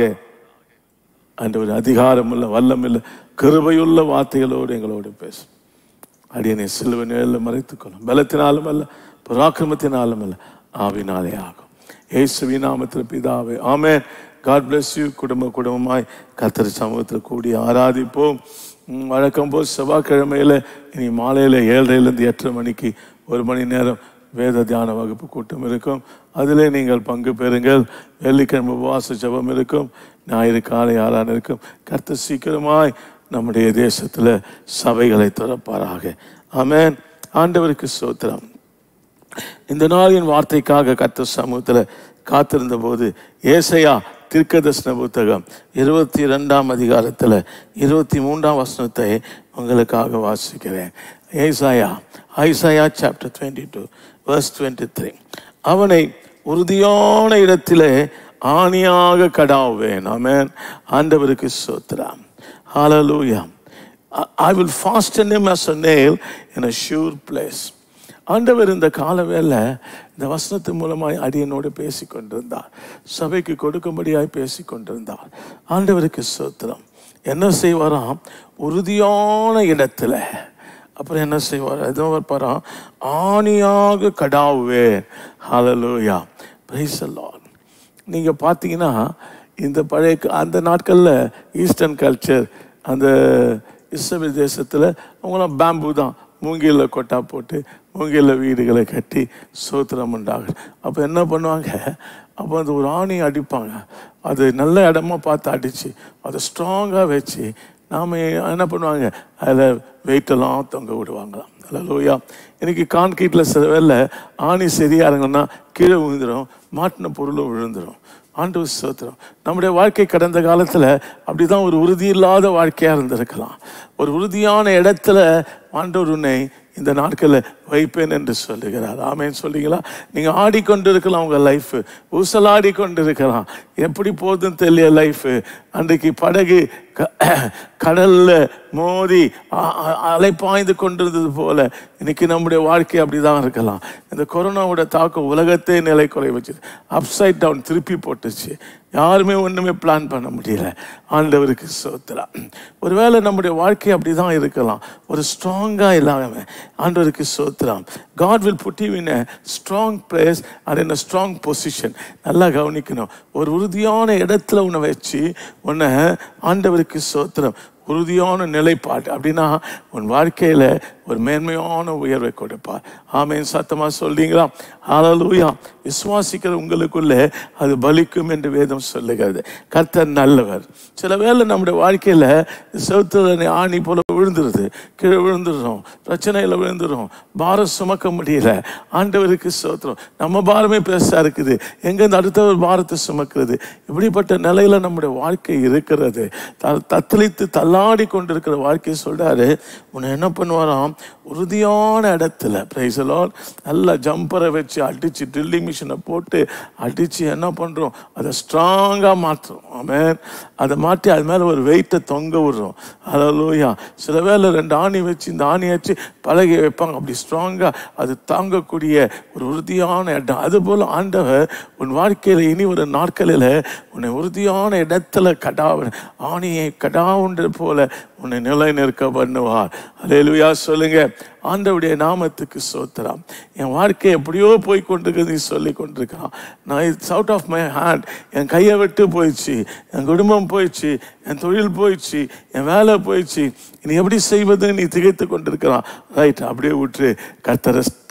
ஆண்டவர் அதிகாரமுள்ள வல்லமில்ல கிருபையுள்ள வார்த்தைகளோடு எங்களோடு பேசும் அடியனை சிலுவை நிழலில் மறைத்துக் கொள்ளும் பலத்தினாலும் அல்ல பராக்கிரமத்தினாலும் அல்ல ஆவினாலே ஆகும் ஏசுவி நாமத்தில் பிதாவே ஆமென் காட் bless யூ குடும்ப குடும்பமாய் கர்த்தர் சமூகத்தில் கூடி ஆராதிப்போம் ம், வழக்கம் போல் செவ்வாய்க்கிழமையில இனி மாலையில ஏழரைலேருந்து எட்டரை மணிக்கு ஒரு மணி நேரம் வேத தியான வகுப்பு கூட்டம் இருக்கும் அதிலே நீங்கள் பங்கு பெறுங்கள் வெள்ளிக்கிழமை உபவாச ஜெபம் இருக்கும் ஞாயிறு காலை ஆறான இருக்கும் கர்த்தர் சீக்கிரமாய் நம்முடைய தேசத்துல சபைகளை திறப்பாராக ஆமென் ஆண்டவருக்கு சோத்திரம் இந்த நாளின் வார்த்தைக்காக கர்த்தர் சமூகத்துல காத்திருந்த போது ஏசையா தீர்க்கதர்சன புத்தகம் இருபத்தி ரெண்டாம் அதிகாரத்துல இருபத்தி மூன்றாம் வசனத்தை உங்களுக்காக வாசிக்கிறேன் ஏசாயா Isaiah chapter twenty two verse twenty three அவனை உறுதியான இடத்திலே ஆணியாக கடாவேன் ஆமென் ஆண்டவருக்கு சோத்திரம் ஹalleluya I- I will fasten him as a nail in a sure place. ஆண்டவர் இந்த காலவேளை இந்த வசனத்தின் மூலமாய் அடியனோடு பேசி கொண்டிருந்தார் சபைக்கு கொடுக்கும்படியாய் பேசி கொண்டிருந்தார் ஆண்டவருக்கு சோத்திரம் என்ன செய்வாராம் உறுதியான இடத்துல அப்புறம் என்ன செய்வார் எதுவும் வைப்பாராம் ஆணியாக கடாவுவேன் ஹalleluya praise the lord நீங்க பார்த்தீங்கன்னா இந்த பழைய க- அந்த நாட்கள்ல ஈஸ்டர்ன் கல்ச்சர் அந்த இஸ்ரேல் தேசத்துல அவங்களாம் பேம்பு தான் மூங்கில கொட்டா போட்டு மூங்கில வீடுகளை கட்டி சோத்திரம் உண்டாங்க அப்போ என்ன பண்ணுவாங்க அப்போ அந்த ஒரு ஆணி அடிப்பாங்க அது நல்ல இடமா பார்த்து அடிச்சு அதை ஸ்ட்ராங்காக வச்சு நாம என்ன பண்ணுவாங்க அதில் வெயிட்டெல்லாம் தொங்க விடுவாங்களாம் லோயா இன்னைக்கு கான்கிரீட்டில் சில வேலை ஆணி சரியா இருங்கன்னா கீழே விழுந்துடும் மாட்டின பொருளும் விழுந்துடும் ஆண்டவர் ஸ்தோத்திரம் நம்முடைய வாழ்க்கை கடந்த காலத்தில் அப்படிதான் ஒரு உறுதி இல்லாத வாழ்க்கையாக இருந்திருக்கலாம் ஒரு உறுதியான இடத்துல ஆண்டவர் உன்னை இந்த நாட்களில் வைப்பேன் என்று சொல்லுகிறார் ஆமேன்னு சொல்றீங்களா நீங்க ஆடிக்கொண்டு இருக்கலாம் உங்க லைஃப் ஊசலாடி கொண்டு இருக்கலாம் எப்படி போகுதுன்னு தெரியல லைஃப் அன்றைக்கு படகு க- கடல்ல மோதி அ- அ- அலைப்பாய்ந்து கொண்டிருந்தது போல இன்னைக்கு நம்முடைய வாழ்க்கை அப்படிதான் இருக்கலாம் இந்த கொரோனாவோட தாக்கம் உலகத்தை நிலை குறை வச்சுது அப்சைட் டவுன் திருப்பி போட்டுச்சு யாருமே ஒண்ணுமே பிளான் பண்ண முடியல ஆண்டவருக்கு சோத்திரா ஒருவேளை நம்முடைய வாழ்க்கை அப்படிதான் இருக்கலாம் ஒரு ஸ்ட்ராங்கா இல்லாம ஆண்டவருக்கு சோத்திரம் God will put you in a strong place and in a strong position நல்லா கவனிக்கணும் ஒரு உறுதியான இடத்துல உன்னை வச்சு உன்னை ஆண்டவருக்கு சோத்திரம் உறுதியான நிலைப்பாடு அப்படின்னா உன் வாழ்க்கையில ஒரு மேன்மையான உயர்வை கொடுப்பார் ஆமேன் சத்தமா சொல்றீங்களா ஹalleluya விசுவாசிக்கிற உங்களுக்குள்ளே அது பலிக்கும் என்று வேதம் சொல்லுகிறது கர்த்தர் நல்லவர் சில வேளை நம்முடைய வாழ்க்கையில செவுத்துல ஆணி போல விழுந்துருது கீழே விழுந்துடுறோம் பிரச்சனையில விழுந்துடும் பாரம் சுமக்க முடியல ஆண்டவருக்கு சோத்திரம் நம்ம பாரமே பெருசா இருக்குது எங்க அடுத்தவர் பாரத்தை சுமக்கிறது இப்படிப்பட்ட நிலையில நம்முடைய வாழ்க்கை இருக்கிறது த- தத்தளித்து தள்ளாடி கொண்டிருக்கிற வாழ்க்கையை சொல்றாரு உன்னை என்ன பண்ணுவாராம் உறுதியான இடத்துல பிரைசலோன் நல்லா ஜம்பரை வச்சு அடிச்சு ட்ரில்லிங் மிஷினை போட்டு அடிச்சு என்ன பண்றோம் அதை ஸ்ட்ராங்கா மாற்றுறோம் ஆமென் அதை மாட்டி அது மேல ஒரு வெயிட்டை தொங்க விடுறோம் அலலூயா சில வேளை ரெண்டு ஆணி வச்சு இந்த ஆணி வச்சு பலகை வைப்பாங்க அப்படி ஸ்ட்ராங்கா அது தாங்கக்கூடிய ஒரு உறுதியான இடம் அது போல ஆண்டவர் உன் வாழ்க்கையில இனி ஒரு நாட்களில் உன்னை உறுதியான இடத்துல கடாவ ஆணியை கடாவுன்ற போல உன்னை நிலை நிற்க பண்ணுவார் அலேலுயா சொல்லுங்க ஆண்டவுடைய நாமத்துக்கு சோத்திரம் என் வாழ்க்கை எப்படியோ போய் கொண்டிருக்குது நீ சொல்லி கொண்டிருக்கான் நான் it's out of my hand என் கையை விட்டு போயிடுச்சு என் குடும்பம் போயிடுச்சு என் தொழில் போயிடுச்சு என் வேலை போயிடுச்சு இனி எப்படி செய்வது நீ திகைத்து கொண்டிருக்கிறான் ரைட் அப்படியே விட்டு கர்த்தரை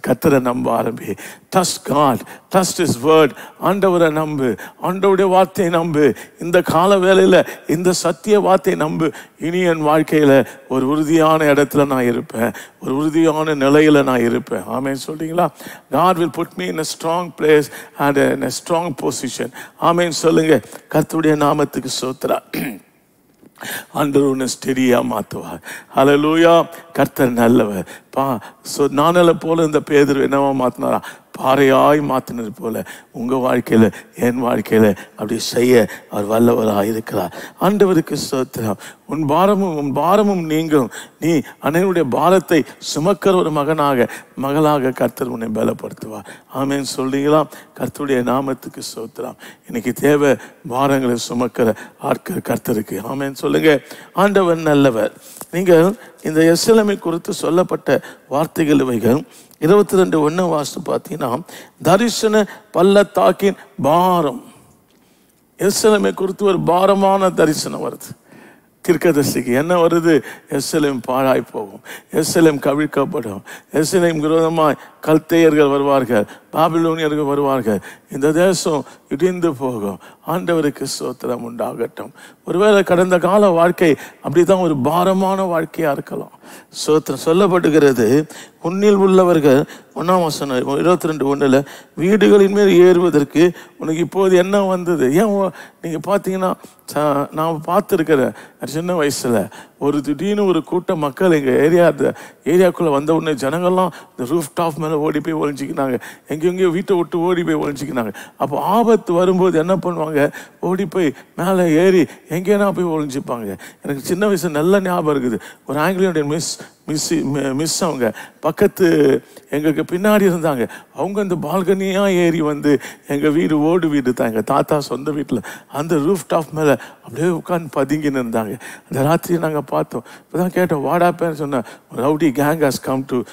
கத்தரை நம்ப ஆரம்பி trust God trust is word ஆண்டவரை நம்பு ஆண்டவருடைய வார்த்தையை நம்பு இந்த கால வேளையில் இந்த சத்திய வார்த்தையை நம்பு இனி என் வாழ்க்கையில் ஒரு உறுதியான இடத்துல நான் இருப்பேன் ஒரு உறுதியான நிலையில் நான் இருப்பேன் ஆமேன்னு சொல்றீங்களா God will put me in a strong place and in a strong position ஆமேன்னு சொல்லுங்க கர்த்தருடைய நாமத்துக்கு சோத்ரா ஆண்டவர் உன்னை ஸ்டெடியா மாத்துவார் ஹalleluya கர்த்தர் நல்லவர் பா ஸோ நானல போல இந்த பேதர் என்னவா மாத்தினாரா பாறையாய் மாத்தினது போல உங்க வாழ்க்கையில என் வாழ்க்கையில அப்படி செய்ய அவர் வல்லவராக இருக்கிறார் ஆண்டவருக்கு சோத்திரம் உன் பாரமும் உன் பாரமும் நீங்கும் நீ அன்னையுடைய பாரத்தை சுமக்கிற ஒரு மகனாக மகளாக கர்த்தர் உன்னை பலப்படுத்துவார் ஆமேன்னு சொல்றீங்களா கர்த்தருடைய நாமத்துக்கு சோத்திரம் இன்னைக்கு தேவை பாரங்களை சுமக்கிற ஆட்கள் கர்த்தருக்கு ஆமேன்னு சொல்லுங்க ஆண்டவர் நல்லவர் நீங்கள் இந்த எஸ்எல்எம்ஐ குறித்து சொல்லப்பட்ட வார்த்தைகள் இவைகள் இருபத்தி ரெண்டு ஒன்று வாசித்து பார்த்தீங்கன்னா தரிசன பள்ளத்தாக்கின் பாரம் எஸ்எல்எம்ஐ குறித்து ஒரு பாரமான தரிசனம் வருது தீர்க்கதரிசிக்கு என்ன வருது எஸ்எல்எம் பாழாய் போகும் எஸ்எல்எம் கவிழ்க்கப்படும் எஸ்எல்எம் விரோதமாய் கல்தையர்கள் வருவார்கள் பாபிலோனியர்கள் வருவார்கள் இந்த தேசம் இடிந்து போகும் ஆண்டவருக்கு சோத்திரம் உண்டாகட்டும் ஒருவேளை கடந்த கால வாழ்க்கை அப்படிதான் ஒரு பாரமான வாழ்க்கையா இருக்கலாம் சோத்திரம் சொல்லப்படுகிறது உன்னில் உள்ளவர்கள் ஒன்றாம் வசனம் இருபத்தி ரெண்டு ஒன்றில் வீடுகளின் மேல் ஏறுவதற்கு உனக்கு இப்போது என்ன வந்தது ஏன் உ- நீங்க பார்த்தீங்கன்னா ச- நான் பார்த்துருக்கிறேன் சின்ன வயசுல ஒரு திடீர்னு ஒரு கூட்டம் மக்கள் எங்கள் ஏரியா அந்த ஏரியாக்குள்ளே வந்த உடனே ஜனங்கள்லாம் இந்த ரூஃப் டாப் மேலே ஓடி போய் ஒளிஞ்சிக்கினாங்க எங்கெங்கேயோ வீட்டை விட்டு ஓடி போய் ஒளிஞ்சிக்கினாங்க அப்போ ஆபத்து வரும்போது என்ன பண்ணுவாங்க ஓடி போய் மேலே ஏறி எங்கேனா போய் ஒளிஞ்சிப்பாங்க எனக்கு சின்ன வயசு நல்ல ஞாபகம் இருக்குது ஒரு ஆங்கிலேயோடைய மிஸ் மிஸ் மிஸ் அவங்க பக்கத்து எங்களுக்கு பின்னாடி இருந்தாங்க அவங்க அந்த பால்கனியாக ஏறி வந்து எங்கள் வீடு ஓடு வீடு தான் எங்கள் தாத்தா சொந்த வீட்டில் அந்த ரூஃப் டாப் மேலே அப்படியே உட்காந்து பதுங்கின்னு இருந்தாங்க அந்த ராத்திரி நாங்கள் பார்த்தோம் இப்போ தான் கேட்டோம் வாடாப்பேன்னு சொன்னேன் rowdy gang has come to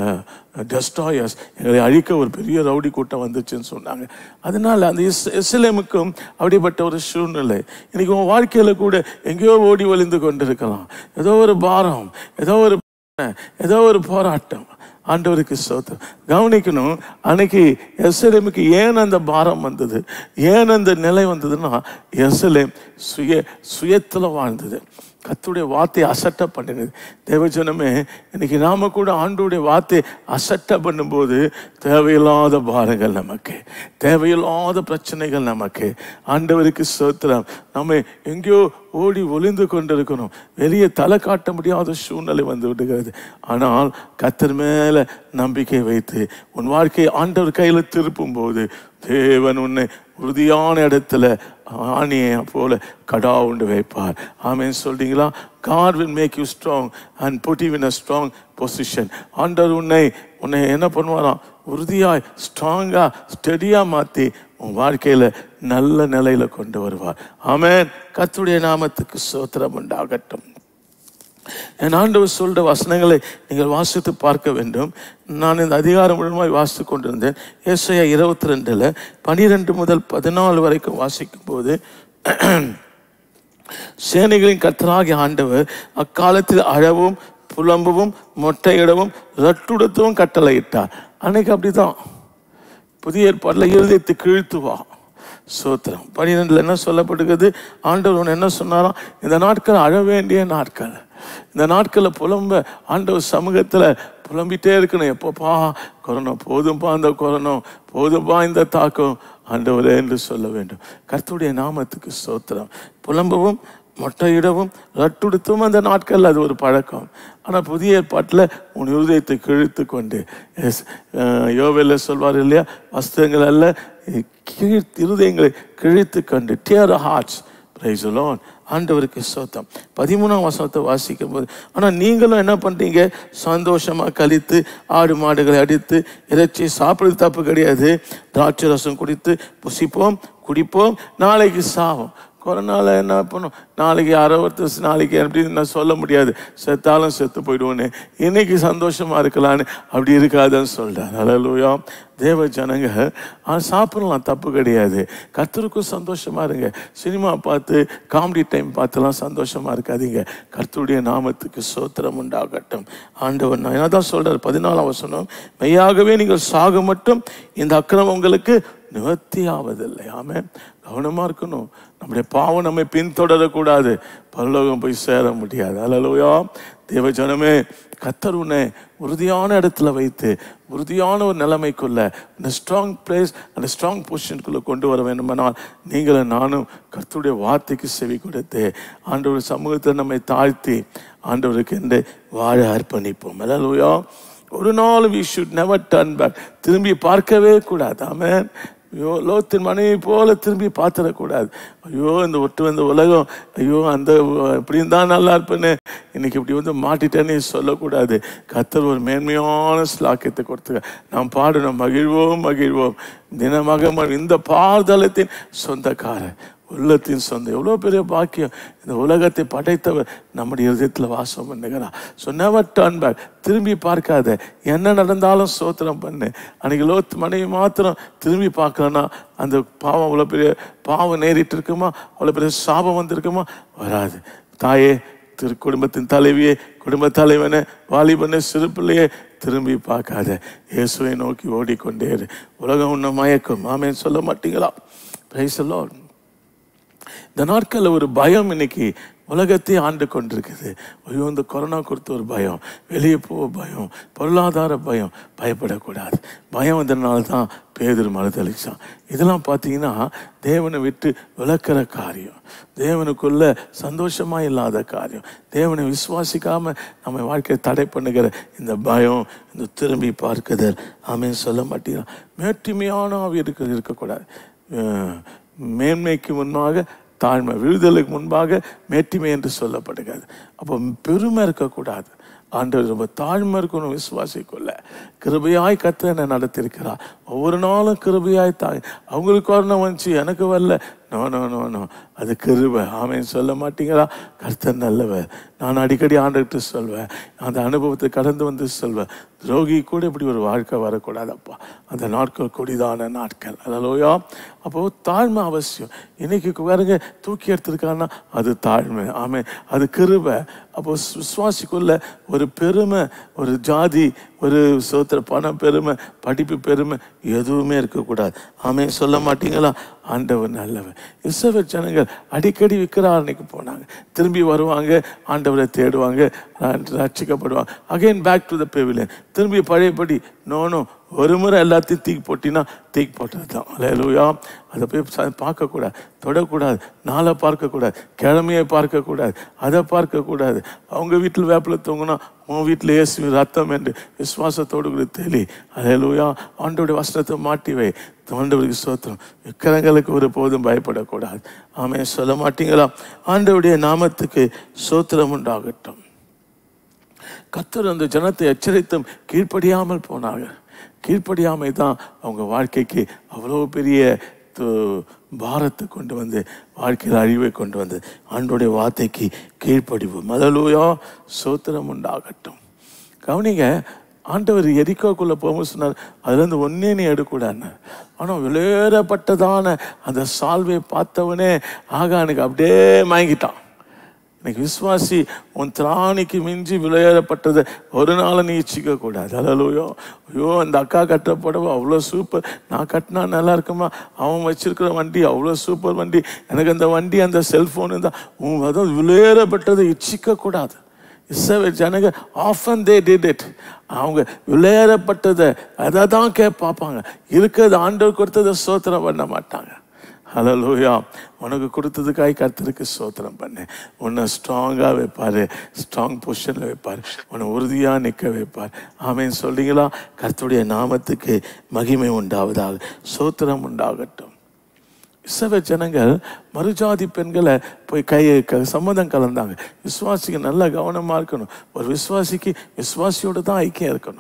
destroys எங்களை அழிக்க ஒரு பெரிய ரவுடி கூட்டம் வந்துச்சுன்னு சொன்னாங்க அதனால அந்த இஸ் இஸ்லேமுக்கும் அப்படிப்பட்ட ஒரு சூழ்நிலை இன்னைக்கு உன் வாழ்க்கையில் கூட எங்கேயோ ஓடி ஒளிந்து கொண்டிருக்கலாம் ஏதோ ஒரு பாரம் ஏதோ ஒரு ஏதோ ஒரு போராட்டம் ஆண்டவருக்கு சோத்திரம் கவனிக்கணும் அன்னைக்கு எஸ்எலேமுக்கு ஏன் அந்த பாரம் வந்தது ஏன் அந்த நிலை வந்ததுன்னா எஸ்எலேம் சுய சுயத்தில் வாழ்ந்தது கத்துடைய வார்த்தையை அசட்டை பண்ணினது தேவஜனமே இன்னைக்கு நாம கூட ஆண்டுடைய வார்த்தையை அசட்டை பண்ணும்போது தேவையில்லாத பாரங்கள் நமக்கு தேவையில்லாத பிரச்சனைகள் நமக்கு ஆண்டவருக்கு சோத்திரம் நம்ம எங்கேயோ ஓடி ஒளிந்து கொண்டிருக்கணும் வெளியே தலை காட்ட முடியாத சூழ்நிலை வந்து விடுகிறது ஆனால் கத்தர் மேல நம்பிக்கை வைத்து உன் வாழ்க்கையை ஆண்டவர் கையில் திருப்பும் போது தேவன் உன்னை உறுதியான இடத்துல ஆணியை போல கடா உண்டு வைப்பார் ஆமென் சொல்றீங்களா God will make you strong and put you in a strong position ஆண்டவர் உன்னை உன்னை என்ன பண்ணுவாராம் உறுதியாய் ஸ்ட்ராங்கா ஸ்டெடியா மாத்தி உன் வாழ்க்கையில நல்ல நிலையில கொண்டு வருவார் ஆமென் கர்த்தருடைய நாமத்துக்கு சோத்திரம் உண்டாகட்டும் என் ஆண்டவர் சொல்ற வசனங்களை நீங்கள் வாசித்து பார்க்க வேண்டும் நான் இந்த அதிகாரம் முழுமாய் வாசித்து கொண்டிருந்தேன் ஏசாயா இருபத்தி ரெண்டுல பனிரெண்டு முதல் பதினாலு வரைக்கும் வாசிக்கும் போது சேனைகளின் கர்த்தராகிய ஆண்டவர் அக்காலத்தில் அழவும் புலம்பவும் மொட்டையிடவும் ரட்டுடத்தவும் கட்டளையிட்டார் அன்னைக்கு அப்படிதான் புதிய ஏற்பாட்டில் இருதயத்தை கிழித்து வா சோத்திரம் பனிரெண்டுல என்ன சொல்லப்படுகிறது ஆண்டவர் உன்னை என்ன சொன்னாராம் இந்த நாட்கள் அழ வேண்டிய நாட்கள் இந்த நாட்களில் புலம்ப ஆண்டவர் சமூகத்தில் புலம்பிட்டே இருக்கணும் எப்போப்பா கொரோனா போதும்பா அந்த கொரோனா போதும்பா இந்த தாக்கம் ஆண்டவரே என்று சொல்ல வேண்டும் கர்த்தருடைய நாமத்துக்கு சோத்திரம் புலம்பவும் மொட்டையிடவும் ரட்டுடுத்தும் அந்த நாட்கள் அது ஒரு பழக்கம் ஆனால் புதிய ஏற்பாட்டில் உன் இருதயத்தை கிழித்து கொண்டு எஸ் யோவேல சொல்வார் இல்லையா வஸ்திரங்கள் அல்ல கீழ் இருதயங்களை கிழித்து கொண்டு டியர் ஹார்ட்ஸ் பிரைஸ் லோன் ஆண்டவருக்கு சோத்தம் பதிமூணாம் வசனத்தை வாசிக்கும் போது ஆனால் நீங்களும் என்ன பண்ணுறீங்க சந்தோஷமாக கழித்து ஆடு மாடுகளை அடித்து இறைச்சி சாப்பிடுறது தப்பு கிடையாது திராட்சை ரசம் குடித்து புசிப்போம் குடிப்போம் நாளைக்கு சாவோம் கொரோனால என்ன பண்ணும் நாளைக்கு யாரோ ஒருத்தர் நாளைக்கு அப்படின்னு நான் சொல்ல முடியாது செத்தாலும் செத்து போயிடுவோன்னு இன்னைக்கு சந்தோஷமா இருக்கலான்னு அப்படி இருக்காதுன்னு சொல்றார் ஹalleluya தேவ ஜனங்க ஆ சாப்பிடலாம் தப்பு கிடையாது கர்த்தருக்கும் சந்தோஷமா இருங்க சினிமா பார்த்து காமெடி டைம் பார்த்துலாம் சந்தோஷமா இருக்காதீங்க கர்த்தருடைய நாமத்துக்கு சோத்திரம் உண்டாகட்டும் ஆண்டவர் நான் தான் சொல்றார் பதினாலாம் வசனம் மெய்யாகவே நீங்கள் சாக மட்டும் இந்த அக்கிரமம் உங்களுக்கு நிவர்த்தி ஆவதில்லை ஆமென் கவனமா இருக்கணும் நம்முடைய பாவம் நம்மை பின்தொடரக்கூடாது பரலோகம் போய் சேர முடியாது அல்லலுயா தேவ ஜனமே கத்தர் உன்னை உறுதியான இடத்துல வைத்து உறுதியான ஒரு நிலைமைக்குள்ள இந்த ஸ்ட்ராங் பிளேஸ் அந்த ஸ்ட்ராங் பொசிஷனுக்குள்ள கொண்டு வர வேண்டுமானால் நீங்களும் நானும் கர்த்தருடைய வார்த்தைக்கு செவி கொடுத்து ஆண்டவர் சமூகத்தை நம்மை தாழ்த்தி ஆண்டவருக்கு என்று வாழ அர்ப்பணிப்போம் அல்லலுயா ஒரு நாள் we should never turn back திரும்பி பார்க்கவே கூடாது ஆமென் ஐயோ லோத்தின் மனைவி போல திரும்பி பார்த்துடக்கூடாது ஐயோ இந்த ஒட்டு வந்த உலகம் ஐயோ அந்த இப்படி தான் நல்லா இருப்பேன்னு இன்னைக்கு இப்படி வந்து மாட்டிட்டேன்னு சொல்லக்கூடாது கத்தர் ஒரு மேன்மையான ஸ்லாக்கியத்தை கொடுத்து நாம் பாடணும் மகிழ்வோம் மகிழ்வோம் தினமாக ம- இந்த பார்தலத்தின் சொந்தக்காரர் உள்ளத்தின் சொந்தம் எவ்வளோ பெரிய பாக்கியம் இந்த உலகத்தை படைத்தவர் நம்முடைய இதயத்தில் வாசம் பண்ணுகிறார் ஸோ நெவர் டர்ன் பேக் திரும்பி பார்க்காத என்ன நடந்தாலும் சோத்திரம் பண்ணு அன்னைக்கு லோத் மனைவி மாத்திரம் திரும்பி பார்க்கலன்னா அந்த பாவம் அவ்வளோ பெரிய பாவம் நேரிட்டு இருக்குமா அவ்வளோ பெரிய சாபம் வந்திருக்குமா வராது தாயே திரு குடும்பத்தின் தலைவியே குடும்ப தலைவனே வாலிபனே சிறு பிள்ளையே திரும்பி பார்க்காத இயேசுவை நோக்கி ஓடிக்கொண்டே இரு உலகம் உன்னை மயக்கும் ஆமேன் சொல்ல மாட்டீங்களா பிரைஸ் லார்ட் இந்த நாட்களில் ஒரு பயம் இன்னைக்கு உலகத்தை ஆண்டு கொண்டிருக்குது ஐயோ இந்த கொரோனா கொடுத்த ஒரு பயம் வெளியே போக பயம் பொருளாதார பயம் பயப்படக்கூடாது பயம் வந்ததுனால தான் பேதர் மறுதளிச்சான் இதெல்லாம் பார்த்தீங்கன்னா தேவனை விட்டு விளக்குற காரியம் தேவனுக்குள்ள சந்தோஷமா இல்லாத காரியம் தேவனை விசுவாசிக்காம நம்ம வாழ்க்கையை தடை பண்ணுகிற இந்த பயம் இந்த திரும்பி பார்க்குதல் ஆமென் சொல்ல மாட்டீங்களா மேட்டிமையான ஆவி இருக்க இருக்கக்கூடாது அஹ் மேன்மைக்கு முன்பாக தாழ்மை விழுதலுக்கு முன்பாக மேட்டிமை என்று சொல்லப்படுகிறது அப்போ பெருமை இருக்கக்கூடாது ஆண்டவர் ரொம்ப தாழ்மை இருக்கணும் விசுவாசிக்குள்ள கிருபையாய் கத்த என்னை நடத்திருக்கிறார் ஒவ்வொரு நாளும் கிருபையாய் தாய் அவங்களுக்கு வரணும் வந்துச்சு எனக்கு வரல நோ நோ நோ நோ அது கிருபை ஆமேன்னு சொல்ல மாட்டீங்களா கர்த்தர் நல்லவர் நான் அடிக்கடி ஆண்டுகிட்டு சொல்வேன் அந்த அனுபவத்தை கடந்து வந்து சொல்வேன் துரோகி கூட இப்படி ஒரு வாழ்க்கை வரக்கூடாதப்பா அந்த நாட்கள் கொடிதான நாட்கள் அதலோயா அப்போ தாழ்மை அவசியம் இன்னைக்கு பாருங்க தூக்கி எடுத்திருக்கான்னா அது தாழ்மை ஆமே அது கிருபை அப்போ விசுவாசிக்குள்ள ஒரு பெருமை ஒரு ஜாதி ஒரு சோத்திர பணம் பெருமை படிப்பு பெருமை எதுவுமே இருக்கக்கூடாது ஆமே சொல்ல மாட்டீங்களா ஆண்டவர் நல்லவர் இஸ்ரவேல் ஜனங்கள் அடிக்கடி விக்கிரஹாரணிக்கு போனாங்க திரும்பி வருவாங்க ஆண்டவரை தேடுவாங்க ரட்சிக்கப்படுவாங்க again back to the pavilion திரும்பி பழையபடி நோனும் ஒரு முறை எல்லாத்தையும் தூக்கி போட்டினா தூக்கி போட்டது தான் அலையலூயா அதை போய் ச- பார்க்கக்கூடாது தொடக்கூடாது நாளை பார்க்கக்கூடாது கிழமையை பார்க்கக்கூடாது அதை பார்க்கக்கூடாது அவங்க வீட்டில் வேப்பில தூங்கினா உன் வீட்டில் இயேசு ரத்தம் என்று விசுவாசத்தோடு கூட தெளி அலையலூயா ஆண்டோடைய வஸ்திரத்தை மாட்டி வை ஆண்டவருக்கு சோத்திரம் விக்கிரங்களுக்கு ஒரு போதும் பயப்படக்கூடாது ஆமே சொல்ல மாட்டீங்களா ஆண்டவருடைய நாமத்துக்கு சோத்திரம் உண்டாகட்டும் கத்தர் அந்த ஜனத்தை எச்சரித்தும் கீழ்ப்படியாமல் போனாங்க கீழ்ப்படியாமை தான் அவங்க வாழ்க்கைக்கு அவ்வளோ பெரிய து- பாரத்தை கொண்டு வந்து வாழ்க்கையில் அழிவை கொண்டு வந்து ஆண்டோடைய வார்த்தைக்கு கீழ்ப்படிவு மலலூயா சோத்திரம் உண்டாகட்டும் கவனிங்க ஆண்டவர் எரிக்கோக்குள்ள போகும்போது சொன்னார் அதுலேருந்து ஒன்னே நீ எடுக்கூடாதுன்னார் ஆனால் விளையாடப்பட்டதான அந்த சால்வை பார்த்தவனே ஆகானுக்கு அப்படியே மயங்கிட்டான் இன்னைக்கு விசுவாசி உன் திராணிக்கு மிஞ்சி விளையாடப்பட்டதை ஒரு நாள் நீ இச்சிக்க கூடாது அலலோயோ ஐயோ அந்த அக்கா கட்டுற புடவை அவ்வளோ சூப்பர் நான் கட்டினா நல்லா இருக்குமா அவன் வச்சிருக்கிற வண்டி அவ்வளோ சூப்பர் வண்டி எனக்கு அந்த வண்டி அந்த செல்ஃபோனு தான் உன் அதான் விளையாடப்பட்டதை இச்சிக்க கூடாது இஸ்ரவே ஜனங்க ஆஃபன் தே டிட் இட் அவங்க விளையாடப்பட்டதை அதை தான் கே பார்ப்பாங்க இருக்கிறது ஆண்டவர் கொடுத்ததை சோத்திரம் பண்ண மாட்டாங்க ஹலலூயா உனக்கு கொடுத்ததுக்காய் கர்த்தருக்கு சோத்திரம் பண்ணு உன்னை ஸ்ட்ராங்காக வைப்பார் ஸ்ட்ராங் பொசிஷனில் வைப்பார் உன்னை உறுதியாக நிற்க வைப்பார் ஆமேன்னு சொல்றீங்களா கர்த்தருடைய நாமத்துக்கு மகிமை உண்டாவதாக சோத்திரம் உண்டாகட்டும் இசவ ஜனங்கள் மறுஜாதி பெண்களை போய் கை க- சம்மதம் கலந்தாங்க விசுவாசிக்கு நல்ல கவனமாக இருக்கணும் ஒரு விசுவாசிக்கு விசுவாசியோட தான் ஐக்கியம் இருக்கணும்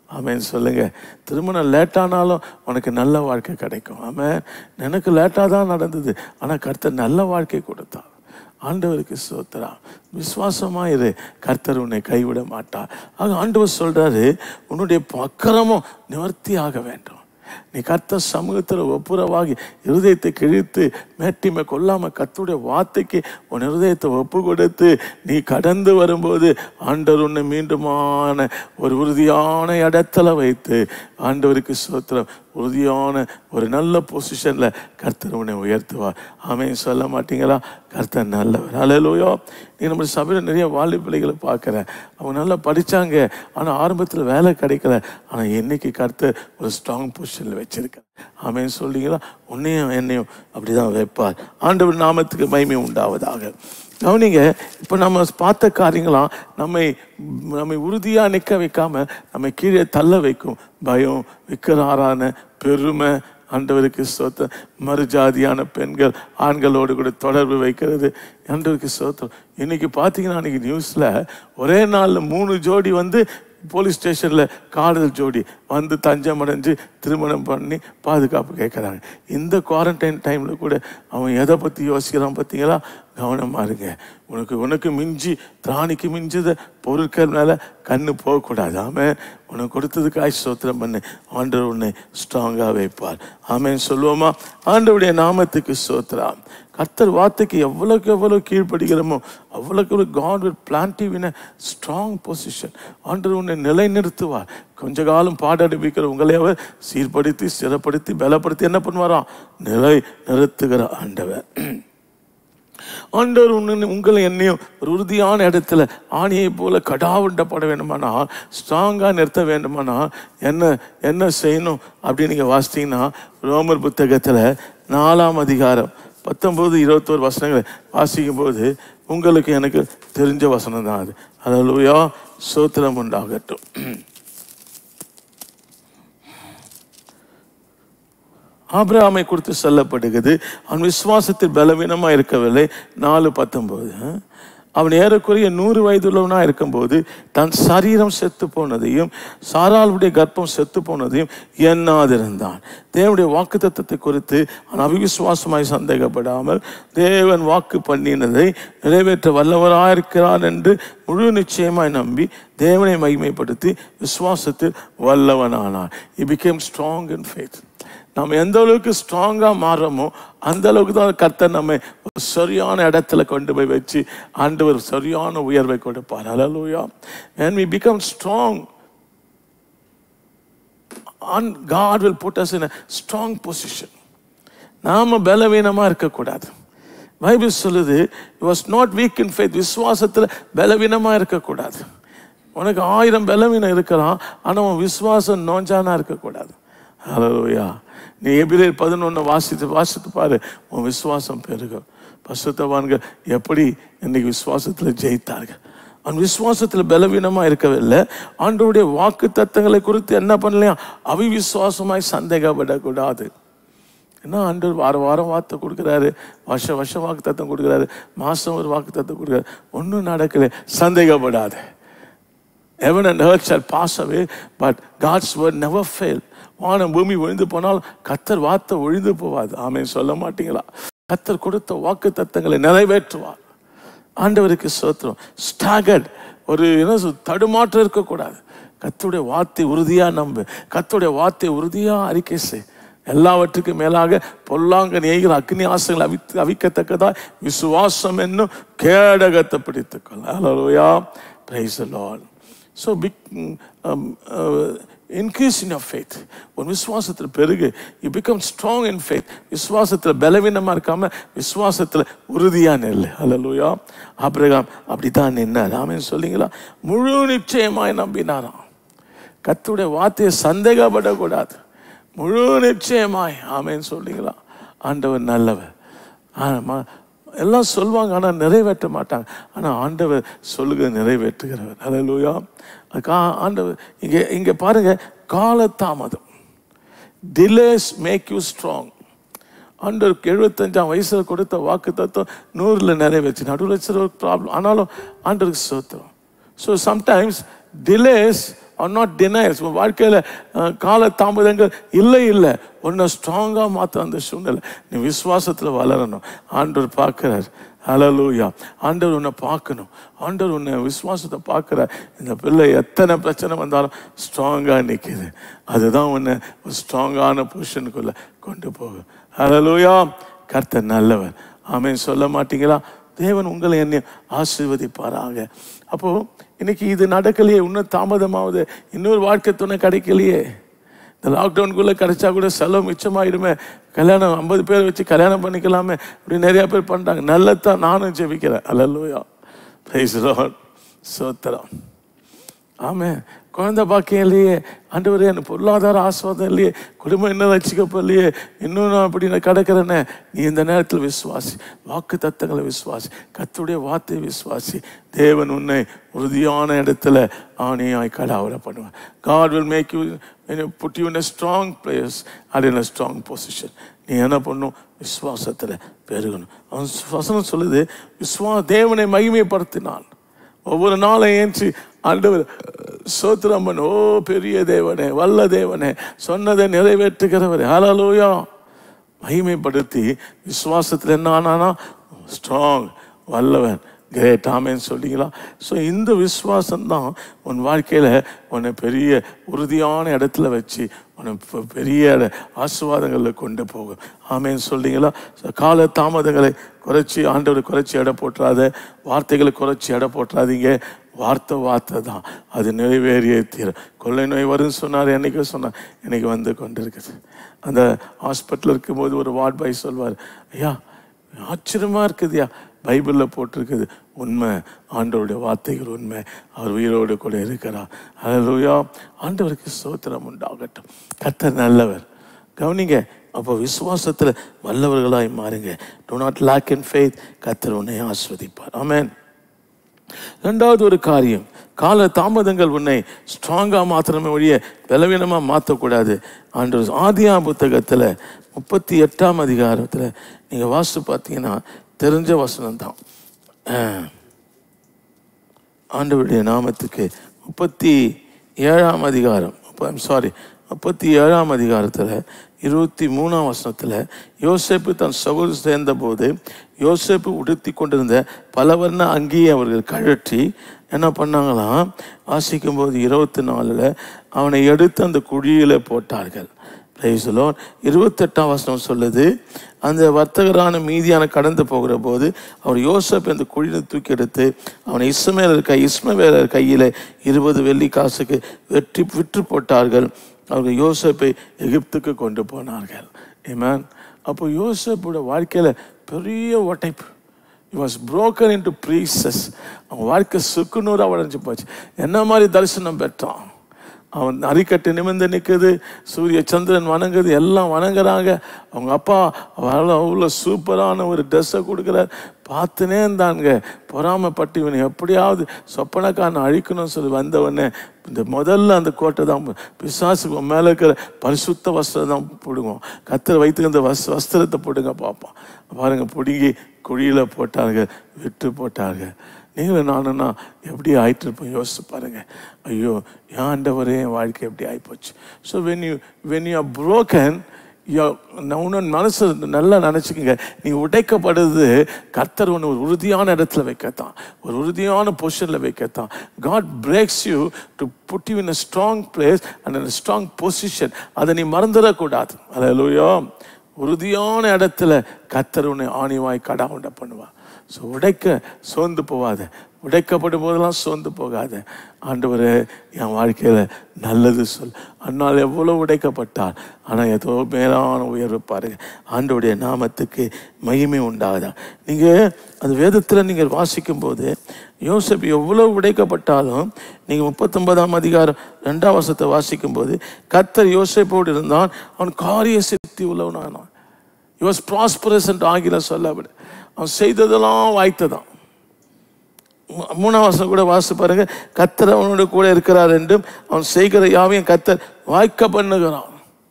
ஆமென் சொல்லுங்க திருமணம் லேட்டானாலும் உனக்கு நல்ல வாழ்க்கை கிடைக்கும் ஆமென் எனக்கு லேட்டாக தான் நடந்தது ஆனால் கர்த்தர் நல்ல வாழ்க்கை கொடுத்தார் ஆண்டவருக்கு சோத்திரா விசுவாசமா இரு கர்த்தர் உன்னை கைவிட மாட்டார் ஆக ஆண்டவர் சொல்றாரு உன்னுடைய அக்கிரமம் நிவர்த்தி ஆக வேண்டும் நீ கர்த்த சமூகத்தில் ஒப்புரவாகி இருதயத்தை கிழித்து மேட்டிமை கொல்லாம கர்த்தருடைய வார்த்தைக்கு உன் இருதயத்தை ஒப்பு கொடுத்து நீ கடந்து வரும்போது ஆண்டவர் உன்னை மீண்டுமான ஒரு உறுதியான இடத்துல வைத்து ஆண்டவருக்கு சோத்திரம் உறுதியான ஒரு நல்ல பொசிஷன்ல கர்த்தர் உன்னை உயர்த்துவார் ஆமென் சொல்ல மாட்டீங்களா கர்த்தர் நல்லவர் அலையலோயோ நீ நம்ம சபையில் நிறைய வாலி பிள்ளைகளை பார்க்குறேன் அவங்க நல்லா படிச்சாங்க ஆனால் ஆரம்பத்தில் வேலை கிடைக்கல ஆனால் இன்னைக்கு கர்த்தர் ஒரு ஸ்ட்ராங் பொசிஷனில் வச்சிருக்கார் ஆமென் சொல்றீங்களா உன்னையும் என்னையும் அப்படிதான் வைப்பார் ஆண்டவர் நாமத்துக்கு மகிமை உண்டாவதாக கவனிங்க இப்போ நம்ம பார்த்த காரியங்களாம் நம்மை நம்மை உறுதியாக நிற்க வைக்காம நம்மை கீழே தள்ள வைக்கும் பயம் விக்கிராரான பெருமை ஆண்டவருக்கு சொத்த மறுஜாதியான பெண்கள் ஆண்களோடு கூட தொடர்பு வைக்கிறது ஆண்டவருக்கு சோத்திரம் இன்னைக்கு பார்த்தீங்கன்னா அன்னைக்கு நியூஸில் ஒரே நாளில் மூணு ஜோடி வந்து போலீஸ் ஸ்டேஷனில் காதல் ஜோடி வந்து தஞ்சம் அடைஞ்சு திருமணம் பண்ணி பாதுகாப்பு கேட்குறாங்க இந்த குவாரண்டைன் டைமில் கூட அவன் எதை பற்றி யோசிக்கிறான் பார்த்தீங்களா கவனமாக இருங்க உனக்கு உனக்கு மிஞ்சி திராணிக்கு மிஞ்சத பொருட்கள் மேலே கண்ணு போகக்கூடாது ஆமென் உனக்கு கொடுத்ததுக்காய் ஸ்தோத்திரம் பண்ணு ஆண்டவர் உன்னை ஸ்ட்ராங்காக வைப்பார் ஆமென் சொல்லுவோமா ஆண்டவருடைய நாமத்துக்கு ஸ்தோத்திரம் கர்த்தர் வார்த்தைக்கு எவ்வளோக்கு எவ்வளோ கீழ்ப்படுகிறோமோ அவ்வளோக்கு God will plant you in strong position ஆண்டவர் உன்னை நிலைநிறுத்துவார் கொஞ்ச காலம் பாடடிப்பிக்கிற உங்களை அவர் சீர்படுத்தி ஸ்திரப்படுத்தி பலப்படுத்தி என்ன பண்ணுவாராம் நிலை நிறுத்துகிற ஆண்டவர் ஆண்டவர் உன்னை உங்களை என்னையும் ஒரு உறுதியான இடத்துல ஆணியை போல கடாவுண்டப்பட வேண்டுமானா ஸ்ட்ராங்காக நிறுத்த வேண்டுமானா என்ன என்ன செய்யணும் அப்படின்னு நீங்கள் வாசித்தீங்கன்னா ரோமர் புத்தகத்தில் நாலாம் அதிகாரம் பத்தொன்பது இருபத்தோரு வசனங்களை வாசிக்கும் போது உங்களுக்கு எனக்கு தெரிஞ்ச வசனம் தான் அது அதில் சோத்திரம் உண்டாகட்டும் ஆபிரகாமை குறித்து சொல்லப்படுகிறது அவன் விசுவாசத்தில் பலவீனமா இருக்கவில்லை நாலு பத்தொன்பது அவன் ஏறக்குறைய நூறு வயதுள்ளவனா இருக்கும்போது தன் சரீரம் செத்து போனதையும் சாராளுடைய கர்ப்பம் செத்து போனதையும் எண்ணாதிருந்தான் தேவனுடைய வாக்கு தத்துவத்தை குறித்து அவன் அவிவிசுவாசமாய் சந்தேகப்படாமல் தேவன் வாக்கு பண்ணினதை நிறைவேற்ற வல்லவராயிருக்கிறான் என்று முழு நிச்சயமாய் நம்பி தேவனை மகிமைப்படுத்தி விசுவாசத்தில் வல்லவனானான் இ became strong in faith நம்ம எந்த அளவுக்கு ஸ்ட்ராங்காக மாறுறோமோ அந்த அளவுக்கு தான் கர்த்தர் நம்மை ஒரு சரியான இடத்துல கொண்டு போய் வச்சு ஆண்டவர் சரியான உயர்வை கொடுப்பார் அலலூயா when we become strong on God will put us in a strong position நாம பலவீனமா இருக்கக்கூடாது பைபிள் சொல்லுது was not weak in faith விசுவாசத்தில் பலவீனமா இருக்கக்கூடாது உனக்கு ஆயிரம் பலவீனம் இருக்கலாம் ஆனால் உன் விசுவாசம் நோஞ்சானா இருக்கக்கூடாது ஹalleluya நீ எபிரேர் பதினொன்று வாசித்து வாசித்து பாரு உன் விசுவாசம் பெருகும் பசுத்தவான்கள் எப்படி இன்னைக்கு விசுவாசத்தில் ஜெயித்தார்கள் அவன் விசுவாசத்தில் பலவீனமாக இருக்கவில்லை ஆண்டவருடைய வாக்கு தத்தங்களை குறித்து என்ன பண்ணலையா அவிவிசுவாசமாய் சந்தேகப்படக்கூடாது என்ன ஆண்டவர் வார வாரம் வார்த்தை கொடுக்குறாரு வருஷ வருஷம் வாக்கு தத்தம் கொடுக்குறாரு மாதம் ஒரு வாக்கு தத்தம் கொடுக்குறாரு ஒன்றும் நடக்கல சந்தேகப்படாது heaven and earth shall pass away but God's word never fail வானம் பூமி ஒழிந்து போனால் கத்தர் வார்த்தை ஒழிந்து போவாது ஆமென் சொல்ல மாட்டீங்களா கத்தர் கொடுத்த வாக்கு தத்தங்களை நிறைவேற்றுவார் ஆண்டவருக்கு சோத்திரம் ஸ்டாகர்ட் ஒரு என்ன சொல் தடுமாற்றம் இருக்கக்கூடாது கத்துடைய வார்த்தை உறுதியா நம்பு கத்துடைய வார்த்தை உறுதியா அறிக்கை செய் எல்லாவற்றுக்கும் மேலாக பொல்லாங்க நேய்கிற அக்னி ஆசைகள் அவித்து அவிக்கத்தக்கதா விசுவாசம் என்னும் கேடகத்தை பிடித்துக்கொள் ஹalleluya praise the lord so big um, uh, increase in your faith உன் விசுவாசத்தில் பெருகு you become strong in faith விசுவாசத்தில் பலவீனமா இருக்காம விசுவாசத்தில் உறுதியா நெல் ஹalleluya ஆபிரகாம் அப்படித்தான் நின்னார் ஆமென் சொல்லிங்களா முழு நிச்சயமாய் நம்பினாராம் கத்துடைய வார்த்தையை சந்தேகப்படக்கூடாது முழு நிச்சயமாய் ஆமேன்னு சொல்றீங்களா ஆண்டவர் நல்லவர் ஆமா எல்லாம் சொல்லுவாங்க ஆனால் நிறைவேற்ற மாட்டாங்க ஆனால் ஆண்டவர் சொல்லுக நிறைவேற்றுகிறவர் ஹalleluya கா ஆண்டவர் இங்கே இங்கே பாருங்க காலதாமதம் டிலேஸ் மேக் யூ ஸ்ட்ராங் ஆண்டவருக்கு எழுபத்தஞ்சாம் வயசுல கொடுத்த வாக்கு தத்துவம் நூறில் நிறைவேச்சு நடுவில் சில ஒரு ப்ராப்ளம் ஆனாலும் ஆண்டவருக்கு சோத்திரம் so sometimes delays are not denials உன் வாழ்க்கையில் கால தாமதங்கள் இல்லை இல்லை உன்னை ஸ்ட்ராங்காக மாற்ற அந்த சூழ்நிலை நீ விசுவாசத்தில் வளரணும் ஆண்டவர் பார்க்குறார் ஹalleluya ஆண்டவர் உன்னை பார்க்கணும் ஆண்டவர் உன்னை விசுவாசத்தை பார்க்குறார் இந்த பிள்ளை எத்தனை பிரச்சனை வந்தாலும் ஸ்ட்ராங்காக நிற்கிது அதுதான் உன்னை ஒரு ஸ்ட்ராங்கான பொசிஷனுக்குள்ளே கொண்டு போகும் ஹalleluya கர்த்தர் நல்லவர் ஆமென் சொல்ல மாட்டீங்களா தேவன் உங்களை என்னை ஆசீர்வதிப்பாராக அப்போ இன்னைக்கு இது நடக்கலையே இன்னும் தாமதமாகுது இன்னொரு வாழ்க்கை துணை கிடைக்கலையே இந்த லாக்டவுனுக்குள்ளே கிடைச்சா கூட செலவு மிச்சமாயிடுமே கல்யாணம் ஐம்பது பேர் வச்சு கல்யாணம் பண்ணிக்கலாமே அப்படி நிறைய பேர் பண்ணுறாங்க நல்லதான் நானும் ஜெபிக்கிறேன் அல்லல்லுயா பிரைஸ் லார்ட் சோத்திரம் ஆமே குழந்தை பாக்கியம் இல்லையே ஆண்டவரே எனக்கு பொருளாதார ஆஸ்வாதம் இல்லையே குடும்பம் இன்னும் ரசிக்கப்படலையே இன்னும் நான் அப்படி நான் கிடக்கிறேனே நீ இந்த நேரத்தில் விசுவாசி வாக்கு தத்தங்களை விசுவாசி கத்துடைய வார்த்தை விசுவாசி தேவன் உன்னை உறுதியான இடத்துல ஆணையாய் கடாவரை பண்ணுவார் God will make you put you in a strong place and in a strong position நீ என்ன பண்ணும் விசுவாசத்தில் பெருகணும் அவன் வசனம் சொல்லுது விஸ்வா தேவனை மகிமைப்படுத்தினான் ஒவ்வொரு நாளும் ஏஞ்சி ஆண்டவர் சோத்திரம்மன் ஓ பெரிய தேவனே வல்ல தேவனே சொன்னதை நிறைவேற்றுகிறவர் ஹalleluya மகிமைப்படுத்தி விசுவாசத்தில் என்ன ஆனானா ஸ்ட்ராங் வல்லவன் கிரேட் ஆமேன்னு சொல்லிங்களா ஸோ இந்த விசுவாசம் தான் உன் வாழ்க்கையில் உன்னை பெரிய உறுதியான இடத்துல வச்சு உன்னை பெ- பெரிய ஆசீர்வாதங்களில் கொண்டு போகும் ஆமேன்னு சொல்றீங்களா ஸோ கால தாமதங்களை குறைச்சி ஆண்டவர் குறைச்சி எடை போட்டுறாத வார்த்தைகளை குறைச்சி எடை போட்டுறாதீங்க வார்த்தை வார்த்தை தான் அது நிறைவேறியே தீரும் கொள்ளை நோய் வரும்னு சொன்னார் என்னைக்கோ சொன்னார் இன்னைக்கு வந்து கொண்டு இருக்குது அந்த ஹாஸ்பிட்டல் இருக்கும்போது ஒரு வார்ட் பாய் சொல்வார் ஐயா ஆச்சரியமா இருக்குதுயா பைபிளில் போட்டிருக்குது உண்மை ஆண்டவருடைய வார்த்தைகள் உண்மை அவர் உயிரோடு கூட இருக்கிறார் அல்லேலூயா ஆண்டவருக்கு சோத்திரம் உண்டாகட்டும் கர்த்தர் நல்லவர் கவனிங்க அப்போ விசுவாசத்தில் வல்லவர்களாய் மாறுங்க do not lag in faith கர்த்தர் உன்னை ஆஸ்வதிப்பார் ஆமென் ரெண்டாவது ஒரு காரியம் கால தாமதங்கள் உன்னை ஸ்ட்ராங்காக மாத்திரமே ஒழிய பலவீனமாக மாற்றக்கூடாது ஆண்டு ஆதியா புத்தகத்தில் முப்பத்தி எட்டாம் அதிகாரத்தில் நீங்கள் வாசித்து பார்த்தீங்கன்னா தெரிஞ்ச வசனம் தான் ஆண்டவருடைய நாமத்துக்கு முப்பத்தி ஏழாம் அதிகாரம் சாரி முப்பத்தி ஏழாம் அதிகாரத்தில் இருபத்தி மூணாம் வசனத்தில் யோசேப்பு தன் சகோதரி சேர்ந்தபோது யோசேப்பு உடுத்தி கொண்டிருந்த பலவர்ண அங்கேயே அவர்கள் கழற்றி என்ன பண்ணாங்களாம் வாசிக்கும்போது இருபத்தி நாலில் அவனை எடுத்து அந்த குழியில் போட்டார்கள் பிரைஸ் லார்ட் இருபத்தெட்டாம் வசனம் சொல்லுது அந்த வர்த்தகரான மீதியான கடந்து போகிற போது அவர் யோசப் அந்த குழியை தூக்கி எடுத்து அவனை இஸ்மவேலர் கை இஸ்மவேலர் கையில் இருபது வெள்ளி காசுக்கு வெற்றி விற்று போட்டார்கள் அவர்கள் யோசப்பை எகிப்துக்கு கொண்டு போனார்கள் ஏமேன் அப்போ யோசப்போட வாழ்க்கையில் பெரிய உடைப்பு he was broken into pieces அவன் வாழ்க்கை சுக்குநூறாக உடஞ்சி போச்சு என்ன மாதிரி தரிசனம் பெற்றான் அவன் அரிக்கட்டு நிமிர்ந்து நிற்குது சூரிய சந்திரன் வணங்குது எல்லாம் வணங்குறாங்க அவங்க அப்பா அவ்வளோ அவ்வளோ சூப்பரான ஒரு ட்ரெஸ்ஸை கொடுக்குறார் பார்த்துனே இருந்தாங்க பொறாமைப்பட்டு இவனை எப்படியாவது சொப்பனக்காரனை அழிக்கணும்னு சொல்லி வந்தவொடனே இந்த முதல்ல அந்த கோட்டை தான் பிசாசுக்கு மேலே இருக்கிற பரிசுத்த வஸ்திரம் தான் போடுவோம் கத்தரை வைத்துக்க அந்த வஸ் வஸ்திரத்தை போடுங்க பார்ப்போம் பாருங்க பிடுங்கி குழியில் போட்டாங்க விட்டு போட்டாங்க நீங்களும் நானும்னா எப்படி ஆயிட்டு இருப்போம் யோசிச்சு பாருங்க ஐயோ என் ஆண்டவரே என் வாழ்க்கை எப்படி ஆயிப்போச்சு so when you when you are broken உன்னோட மனசு நல்லா நினச்சிக்கோங்க நீ உடைக்கப்படுறது கர்த்தர் ஒன்று ஒரு உறுதியான இடத்துல வைக்கத்தான் ஒரு உறுதியான பொசிஷனில் வைக்கத்தான் God breaks you to put you in a strong place and a strong position அதை நீ மறந்துடக்கூடாது அல்லையோ உறுதியான இடத்துல கர்த்தர் உன்னை ஆணிவாய் கடா உண்ட பண்ணுவா ஸோ உடைக்க சோர்ந்து போகாத உடைக்கப்படும் போதெல்லாம் சோர்ந்து போகாத ஆண்டவரே என் வாழ்க்கையில் நல்லது சொல் அன்னால் எவ்வளோ உடைக்கப்பட்டார் ஆனால் ஏதோ மேலான உயர்வு பாருங்க ஆண்டவருடைய நாமத்துக்கு மகிமை உண்டாகுதா நீங்கள் அந்த வேதத்தில் நீங்கள் வாசிக்கும் போது யோசப் எவ்வளோ உடைக்கப்பட்டாலும் நீங்கள் முப்பத்தொன்பதாம் அதிகாரம் ரெண்டாம் வருஷத்தை வாசிக்கும் போது கத்தர் யோசேப்போடு இருந்தான் அவன் காரிய சித்தி உள்ளவனானான் வாஸ் ப்ராஸ்பரஸ் என்று ஆங்கிலம் சொல்லப்படு அவன் செய்ததெல்லாம் வாய்த்ததான் மூ- மூணாம் வருஷம் கூட வாசி பாருங்க கத்தர் அவனோட கூட இருக்கிறார் என்றும் அவன் செய்கிற யாவையும் கத்தர் வாய்க்க பண்ணுகிறான்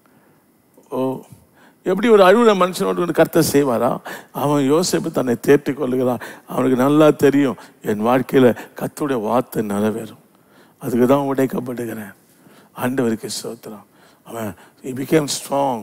ஓ எப்படி ஒரு அழுகிற மனுஷனோடு ஒரு கர்த்தர் செய்வாரா அவன் யோசிப்பு தன்னை தேற்றிக் கொள்ளுகிறான் அவனுக்கு நல்லா தெரியும் என் வாழ்க்கையில் கத்துடைய வார்த்தை நிறைவேறும் அதுக்கு தான் உடைக்கப்படுகிறேன் ஆண்டவருக்கு ஸ்தோத்திரம் அவன் he became strong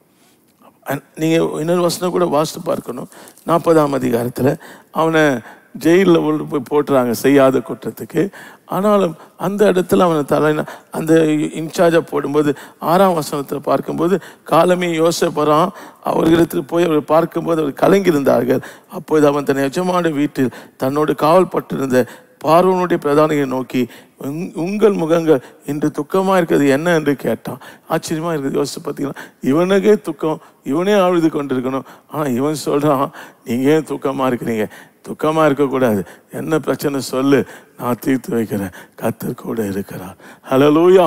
நீங்கள் இன்னொரு வசனம் கூட வாசித்து பார்க்கணும் நாற்பதாம் அதிகாரத்தில் அவனை ஜெயிலில் கொண்டு போய் போட்டுறாங்க செய்யாத குற்றத்துக்கு ஆனாலும் அந்த இடத்துல அவனை தலை அந்த இன்சார்ஜாக போடும்போது ஆறாம் வசனத்தில் பார்க்கும்போது காலமே யோசப்பறான் அவர்களிடத்தில் போய் அவர் பார்க்கும்போது அவர் கலங்கியிருந்தார்கள் அப்போது அவன் தன் எஜமான வீட்டில் தன்னோடு காவல்பட்டிருந்த பார்வனுடைய பிரதானியை நோக்கி உங்- உங்கள் முகங்கள் இன்று துக்கமா இருக்கிறது என்ன என்று கேட்டான் ஆச்சரியமா இருக்குது யோசிச்சு பார்த்தீங்கன்னா இவனுக்கே துக்கம் இவனே அழுது கொண்டிருக்கணும் ஆனா இவன் சொல்றான் நீங்க ஏன் துக்கமா இருக்கிறீங்க துக்கமா இருக்கக்கூடாது என்ன பிரச்சனை சொல்லு நான் தீர்த்து வைக்கிறேன் கத்தர் கூட இருக்கிறார் ஹலலூயா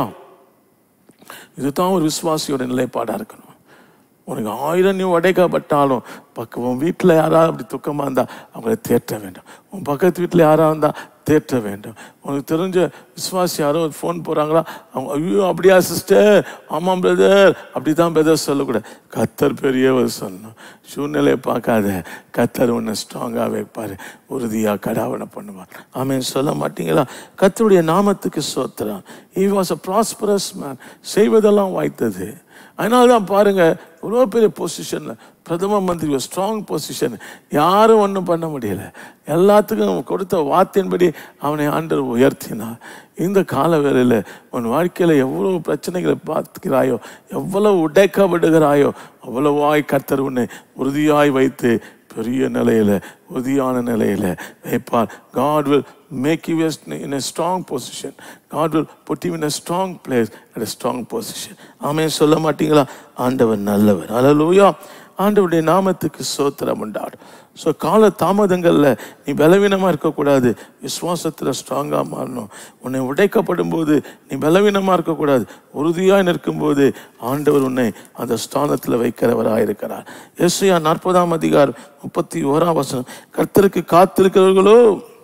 இதுதான் ஒரு விசுவாசியோட நிலைப்பாடா இருக்கணும் உனக்கு ஆயிரம் நீ உடைக்கப்பட்டாலும் பக்கம் உன் வீட்டில் யாராவது அப்படி துக்கமாக இருந்தால் அவங்கள தேற்ற வேண்டும் உன் பக்கத்து வீட்டில் யாராவது இருந்தால் தேற்ற வேண்டும் உனக்கு தெரிஞ்ச விசுவாசி யாரோ ஃபோன் போகிறாங்களா அவங்க ஐயோ அப்படியா சிஸ்டர் ஆமாம் பிரதர் அப்படி தான் பிரதர் சொல்லக்கூடாது கத்தர் பெரியவர் சொல்லணும் சூழ்நிலையை பார்க்காத கத்தர் உன்னை ஸ்ட்ராங்காக வைப்பார் உறுதியாக கடாவணை பண்ணுவார் ஆமென் சொல்ல மாட்டீங்களா கத்தருடைய நாமத்துக்கு சோத்திரம் he was a prosperous man செய்வதெல்லாம் வாய்த்தது அதனால தான் பாருங்க இவ்வளோ பெரிய பொசிஷனில் பிரதம மந்திரி ஒரு ஸ்ட்ராங் பொசிஷன் யாரும் ஒன்றும் பண்ண முடியல எல்லாத்துக்கும் கொடுத்த வார்த்தையின்படி அவனை ஆண்டவர் உயர்த்தினார் இந்த கால வேளையில் உன் வாழ்க்கையில் எவ்வளோ பிரச்சனைகளை பார்த்துக்கிறாயோ எவ்வளவு உடைக்கப்படுகிறாயோ அவ்வளவாய் கர்த்தர் உன்னை உறுதியாய் வைத்து பெரிய நிலையில உறுதியான நிலையில வைப்பார் God will make you as- in a strong position God will put you in a strong place at a strong position ஆமென் சொல்ல மாட்டீங்களா ஆண்டவர் நல்லவர் அல்லேலூயா ஆண்டவருடைய நாமத்துக்கு சோத்திரம் உண்டாடும் ஸோ கால தாமதங்களில் நீ பலவீனமாக இருக்கக்கூடாது விசுவாசத்தில் ஸ்ட்ராங்காக மாறணும் உன்னை உடைக்கப்படும் போது நீ பலவீனமாக இருக்கக்கூடாது உறுதியாக நிற்கும்போது ஆண்டவர் உன்னை அந்த ஸ்தானத்தில் வைக்கிறவராக இருக்கிறார் எஸ்ஐயா நாற்பதாம் அதிகாரம் முப்பத்தி ஓராம் வசனம் கர்த்தருக்கு காத்திருக்கிறவர்களோ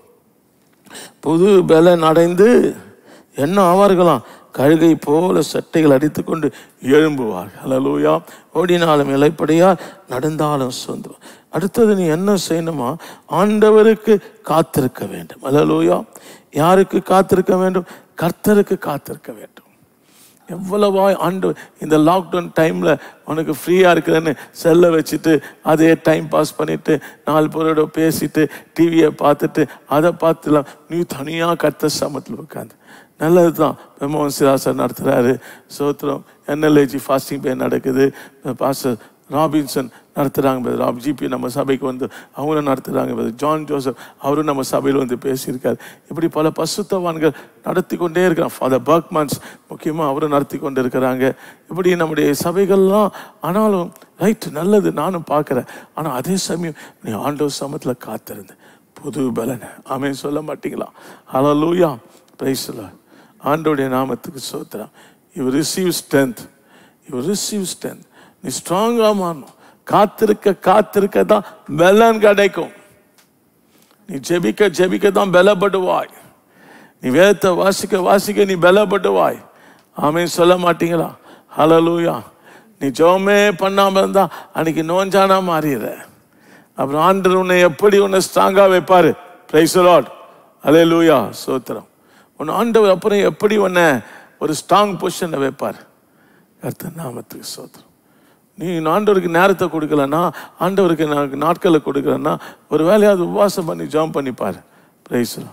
புது பலன் அடைந்து என்ன ஆவார்களாம் கழுகை போல சட்டைகள் அடித்துக்கொண்டு எழும்புவார்கள் ஹalleluya ஓடினாலும் இலைப்படையார் நடந்தாலும் சொந்தம் அடுத்தது நீ என்ன செய்யணுமா ஆண்டவருக்கு காத்திருக்க வேண்டும் ஹalleluya யாருக்கு காத்திருக்க வேண்டும் கர்த்தருக்கு காத்திருக்க வேண்டும் எவ்வளவாய் ஆண்டு இந்த லாக்டவுன் டைமில் உனக்கு ஃப்ரீயாக இருக்கிறேன்னு செல்லை வச்சுட்டு அதே டைம் பாஸ் பண்ணிட்டு நாலு பேரோட பேசிட்டு டிவியை பார்த்துட்டு அதை பார்த்துலாம் நீ தனியாக கத்த சமத்தில் உட்காந்து நல்லது தான் பெமோகன் சிராசர் நடத்துகிறாரு சோத்திரம் என்எல்ஏஜி ஃபாஸ்டிங் பே நடக்குது பாஸ்டர் ராபின்சன் நடத்துகிறாங்க brother. ராப் ஜிபி நம்ம சபைக்கு வந்து அவங்களும் நடத்துகிறாங்க brother. ஜான் ஜோசப் அவரும் நம்ம சபையில் வந்து பேசியிருக்காரு இப்படி பல பசுத்தவான்கள் நடத்தி கொண்டே இருக்கிறான் ஃபாதர் பர்க்மன்ஸ் முக்கியமாக அவரும் நடத்தி கொண்டு இருக்கிறாங்க இப்படி நம்முடைய சபைகள்லாம் ஆனாலும் ரைட் நல்லது நானும் பார்க்குறேன் ஆனால் அதே சமயம் நீ ஆண்டவர் சமத்தில் காத்திருந்த புது பலனை ஆமென் சொல்ல மாட்டீங்களா ஹalleluya praise the Lord ஆண்டோடைய நாமத்துக்கு சோத்திரம் you receive strength you receive strength நீ ஸ்ட்ராங்காக மாறணும் காத்திருக்க காத்திருக்க தான் பலன் கிடைக்கும் நீ ஜெபிக்க ஜெபிக்க தான் பலப்படுவாய் நீ வேதத்தை வாசிக்க வாசிக்க நீ பலப்படுவாய் ஆமென் சொல்ல மாட்டீங்களா ஹalleluya நீ ஜெபமே பண்ணாம இருந்தா அன்னைக்கு நோஞ்சானா மாறிடுற அப்புறம் ஆண்டவர் உன்னை எப்படி உன்னை ஸ்ட்ராங்கா வைப்பாரு பிரைஸ் லார்ட் ஹalleluya சோத்திரம் உன் ஆண்டவர் அப்புறம் எப்படி உன்னை ஒரு ஸ்ட்ராங் பொசிஷனை வைப்பார் கர்த்தர் நாமத்துக்கு சோத்திரம் நீ ஆண்டவருக்கு நேரத்தை கொடுக்கலன்னா ஆண்டவருக்கு நான் நாட்களை கொடுக்கலன்னா ஒரு வேலையாவது உபவாசம் பண்ணி ஜாம் பண்ணிப்பார் பிரைஸ்லாம்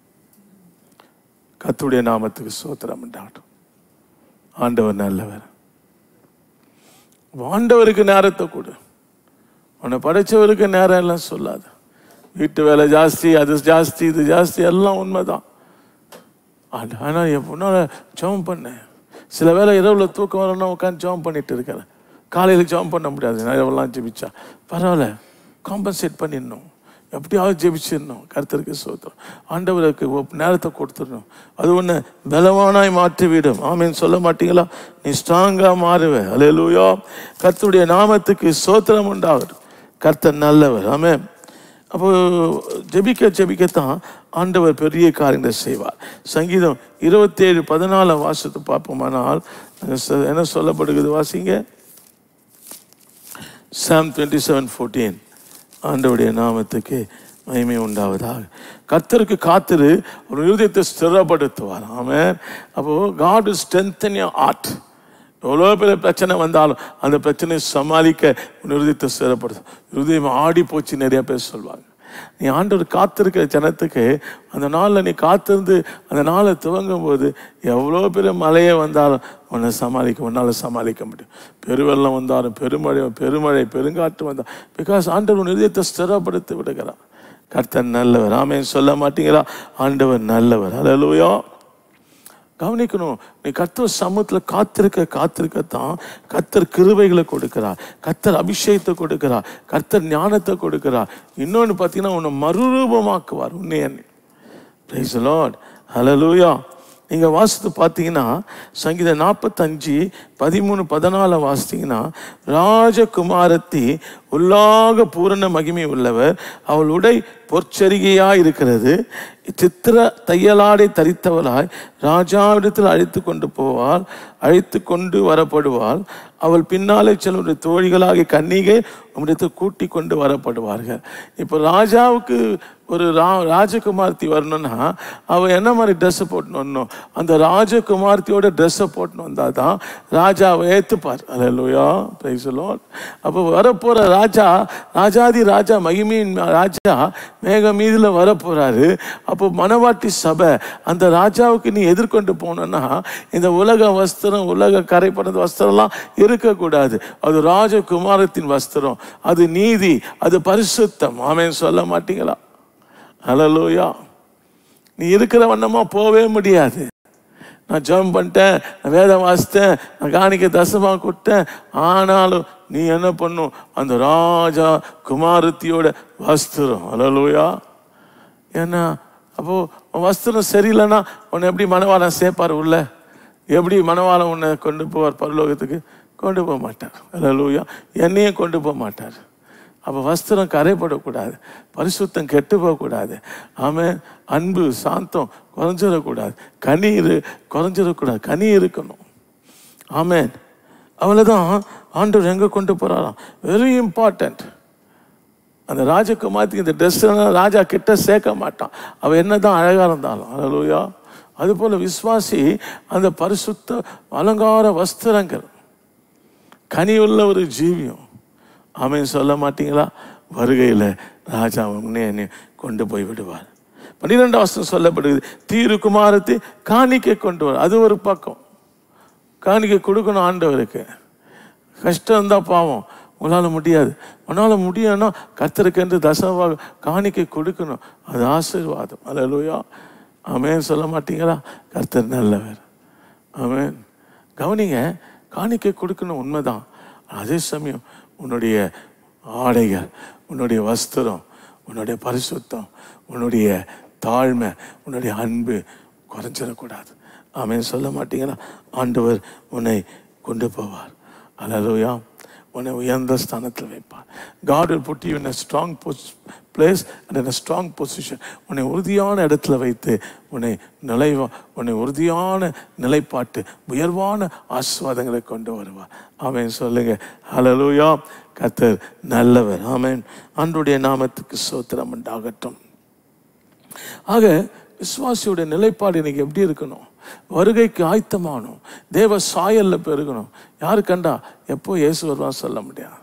கத்துடைய நாமத்துக்கு சோத்திரம் உண்டாகட்டும் ஆண்டவர் நல்லவர் ஆண்டவருக்கு நேரத்தை கொடு உன்னை படைச்சவருக்கு நேரம் எல்லாம் சொல்லாது வீட்டு வேலை ஜாஸ்தி அது ஜாஸ்தி இது ஜாஸ்தி எல்லாம் உண்மைதான் ஆண்டு ஆனால் என் பொண்ணால் ஜெபம் பண்ணேன் சில வேளை இரவுல தூக்கம் வரணும்னா உட்காந்து ஜெபம் பண்ணிட்டு இருக்கிறேன் காலையில் ஜெபம் பண்ண முடியாது நான் இரவெல்லாம் ஜெபிச்சா பரவாயில்ல காம்பன்சேட் பண்ணிடணும் எப்படியாவது ஜெபிச்சிடணும் கருத்தருக்கு சோத்திரம் ஆண்டவருக்கு ஒப்- நேரத்தை கொடுத்துடணும் அது ஒன்று பலவானாய் மாற்றிவிடும் ஆமீன் சொல்ல மாட்டீங்களா நீ ஸ்ட்ராங்காக மாறுவே அலையலூயா கர்த்தருடைய நாமத்துக்கு சோத்திரம் உண்டாகும் கர்த்தர் நல்லவர் ஆமென் அப்போ ஜெபிக்க ஜெபிக்கத்தான் ஆண்டவர் பெரிய காரியங்களை செய்வார் சங்கீதம் இருபத்தேழு பதினாலாம் வாசத்தை பார்ப்போமானால் அங்க ச- என்ன சொல்லப்படுகிறது வாசிங்க சாம் டுவெண்ட்டி செவன் ஃபோர்டீன் ஆண்டவருடைய நாமத்துக்கு மகிமை உண்டாவதாக கர்த்தருக்கு காத்திரு ஒரு இருதயத்தை ஸ்திரப்படுத்துவார் ஆமென் அப்போ காட் ஸ்ட்ரென்தன் யோர் ஆர்ட் எவ்வளோ பெரிய பிரச்சனை வந்தாலும் அந்த பிரச்சனையை சமாளிக்க உன் இருதயத்தை ஸ்திரப்படுத்தும் இருதயம் ஆடி போச்சு நிறைய பேர் சொல்லுவாங்க நீ ஆண்டவர் காத்திருக்கிற ஜனத்துக்கு அந்த நாளில் நீ காத்திருந்து அந்த நாளை துவங்கும் போது எவ்வளோ பெரிய மழையே வந்தாலும் உன்னை சமாளிக்க உன்னால் சமாளிக்க முடியும் பெருவெள்ளம் வந்தாலும் பெருமழை பெருமழை பெருங்காற்று வந்தால் பிகாஸ் ஆண்டவர் உன் இதயத்தை ஸ்திரப்படுத்தி விடுகிறார் கர்த்தர் நல்லவர் ஆமேன் சொல்ல மாட்டீங்களா ஆண்டவர் நல்லவர் அல்லேலூயா கவனிக்கணும் நீ கர்த்தர் சமூகத்தில் காத்திருக்க காத்திருக்கத்தான் கர்த்தர் கிருபைகளை கொடுக்கிறார் கர்த்தர் அபிஷேகத்தை கொடுக்கிறார் கர்த்தர் ஞானத்தை கொடுக்கிறார் இன்னொன்று பார்த்தீங்கன்னா உன்னை மறுரூபமாக்குவார் உன்னை என்னை பிரைஸ் லார்ட் ஹalleluya நீங்க வாசித்து பார்த்தீங்கன்னா சங்கீதம் நாற்பத்தஞ்சு பதிமூணு பதினால வாசித்தீங்கன்னா ராஜகுமாரத்தி உள்ளாக பூரண மகிமை உள்ளவர் அவள் உடை பொற்சரிகையா இருக்கிறது சித்திர தையலாடை தரித்தவளாய் ராஜாவிடத்தில் அழைத்து கொண்டு போவாள் அழைத்து கொண்டு வரப்படுவாள் அவள் பின்னாலே செல்லுடைய தோழிகளாகிய கன்னிகை உம்மிடத்தில் கூட்டி கொண்டு வரப்படுவார்கள் இப்போ ராஜாவுக்கு ஒரு ரா ராஜகுமார்த்தி வரணும்னா அவள் என்ன மாதிரி ட்ரெஸ்ஸை போட்டுன்னு வரணும் அந்த ராஜகுமார்த்தியோட ட்ரெஸ்ஸை போட்டுன்னு வந்தால் தான் ராஜாவை ஏற்றுப்பார் அல்லையா பிரைசலோன் அப்போ வரப்போகிற ராஜா ராஜாதி ராஜா மகிமையின் ராஜா மேக மீதில் வரப்போகிறாரு அப்போ மணவாட்டி சபை அந்த ராஜாவுக்கு நீ எதிர்கொண்டு போனோன்னா இந்த உலக வஸ்திரம் உலக கரைப்படந்த வஸ்திரம்லாம் இருக்கக்கூடாது அது ராஜகுமாரத்தின் வஸ்திரம் அது நீதி அது பரிசுத்தம் ஆமேன் சொல்ல மாட்டீங்களா ஹலலூயா நீ இருக்கிற வண்ணமா போவே முடியாது நான் ஜெபம் பண்ணிட்டேன் நான் வேதம் வாசித்தேன் நான் காணிக்க தசமா கொடுத்தேன் ஆனாலும் நீ என்ன பண்ணும் அந்த ராஜா குமாரத்தியோட வஸ்திரம் ஹலலூயா ஏன்னா அப்போ உன் வஸ்திரம் சரியில்லைன்னா உன்னை எப்படி மனவாளம் சேர்ப்பார் உள்ள எப்படி மனவாளம் உன்னை கொண்டு போவார் பரலோகத்துக்கு கொண்டு போக மாட்டார் ஹalleluya என்னையும் கொண்டு போக மாட்டார் அப்போ வஸ்திரம் கரைப்படக்கூடாது பரிசுத்தம் கெட்டு போகக்கூடாது ஆமென் அன்பு சாந்தம் குறைஞ்சிடக்கூடாது கனி இரு குறைஞ்சிடக்கூடாது கனி இருக்கணும் ஆமென் அவ்வளோதான் ஆண்டவர் எங்கே கொண்டு போகிறாராம் வெரி இம்பார்ட்டண்ட் அந்த ராஜகுமாரத்துக்கு இந்த ட்ரெஸ் ராஜா கிட்ட சேர்க்க மாட்டான் அவன் என்னதான் அழகா இருந்தாலும் அலலூயா அதுபோல விஸ்வாசி அந்த பரிசுத்த அலங்கார வஸ்திரங்கள் கனியுள்ள ஒரு ஜீவியம் அவன் சொல்ல மாட்டீங்களா வருகையில் ராஜா உன்னை என்னை கொண்டு போய் விடுவார் பன்னிரெண்டாம் வருஷம் சொல்லப்படுகிறது தீரு குமாரத்தை காணிக்கை கொண்டு வர அது ஒரு பக்கம் காணிக்கை கொடுக்கணும் ஆண்டவருக்கு கஷ்டம் இருந்தால் பாவம் உங்களால் முடியாது உன்னால் முடியும்னா கர்த்தருக்கென்று தசமாக காணிக்கை கொடுக்கணும் அது ஆசீர்வாதம் அல்லேலூயா ஆமென் சொல்ல மாட்டீங்களா கர்த்தர் நல்லவர் ஆமென் கவனிங்க காணிக்கை கொடுக்கணும் உண்மைதான் அதே சமயம் உன்னுடைய ஆடைகள் உன்னுடைய வஸ்திரம் உன்னுடைய பரிசுத்தம் உன்னுடைய தாழ்மை உன்னுடைய அன்பு குறைஞ்சிடக்கூடாது ஆமென் சொல்ல மாட்டீங்களா ஆண்டவர் உன்னை கொண்டு போவார் அல்லேலூயா உன்னை உயர்ந்த ஸ்தானத்தில் வைப்பார் God will put you in a strong pos- place and in a strong position உன்னை உறுதியான இடத்துல வைத்து உன்னை நிலைவா உன்னை உறுதியான நிலைப்பாட்டு உயர்வான ஆஸ்வாதங்களை கொண்டு வருவார் ஆமென் சொல்லுங்க ஹalleluya கர்த்தர் நல்லவர் ஆமென் ஆண்டுடைய நாமத்துக்கு சோத்திரம் உண்டாகட்டும் ஆக விசுவாசியோட நிலைப்பாடு இன்னைக்கு எப்படி இருக்கணும் வருகைக்கு ஆயத்தமாகணும் தேவ சாயல்ல பெருகணும் யாரு கண்டா எப்போ இயேசு வருவான் சொல்ல முடியாது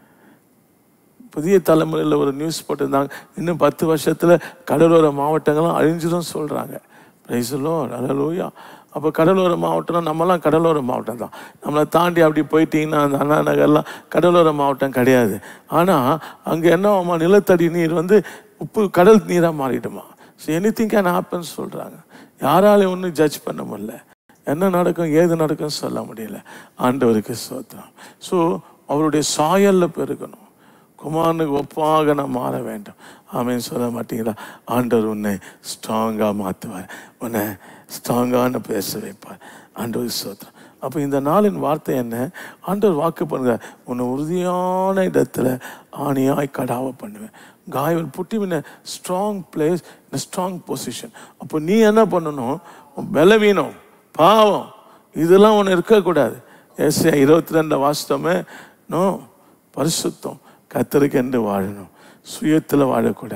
புதிய தலைமுறையில் ஒரு நியூஸ் போட்டிருந்தாங்க இன்னும் பத்து வருஷத்தில் கடலோர மாவட்டங்கள்லாம் அழிஞ்சிடும் சொல்கிறாங்க பிரைஸலோ அலலூயா அப்போ கடலோர மாவட்டம்னா நம்மலாம் கடலோர மாவட்டம் தான் நம்மளை தாண்டி அப்படி போயிட்டீங்கன்னா அந்த அண்ணா நகர்லாம் கடலோர மாவட்டம் கிடையாது ஆனால் அங்கே என்ன ஆகுமா நிலத்தடி நீர் வந்து உப்பு கடல் நீராக மாறிடுமா so anything can happen சொல்கிறாங்க யாராலையும் ஒன்றும் ஜட்ஜ் பண்ண முடியல என்ன நடக்கும் ஏது நடக்கும்னு சொல்ல முடியல ஆண்டவருக்கு சோத்திரம் ஸோ அவருடைய சாயல்ல பெருகணும் குமாரனுக்கு ஒப்பாக நான் மாற வேண்டும் ஆமென் சொல்ல மாட்டீங்களா ஆண்டவர் உன்னை ஸ்ட்ராங்காக மாற்றுவார் உன்னை ஸ்ட்ராங்கான பேச வைப்பார் ஆண்டவர் சோத்திரம் அப்போ இந்த நாளின் வார்த்தை என்ன ஆண்டவர் வாக்கு பண்ணுங்க உன்னை உறுதியான இடத்துல ஆணியாய் கடாவ பண்ணுவேன் காய் will put you in a strong place in a strong position அப்போ நீ என்ன பண்ணணும் உன் பலவீனம் பாவம் இதெல்லாம் ஒன்று இருக்கக்கூடாது எஸ் இருபத்தி ரெண்டு வாஸ்தமே நோ பரிசுத்தம் கத்தருக்கு என்று வாழணும் சுயத்தில் வாழக்கூடாது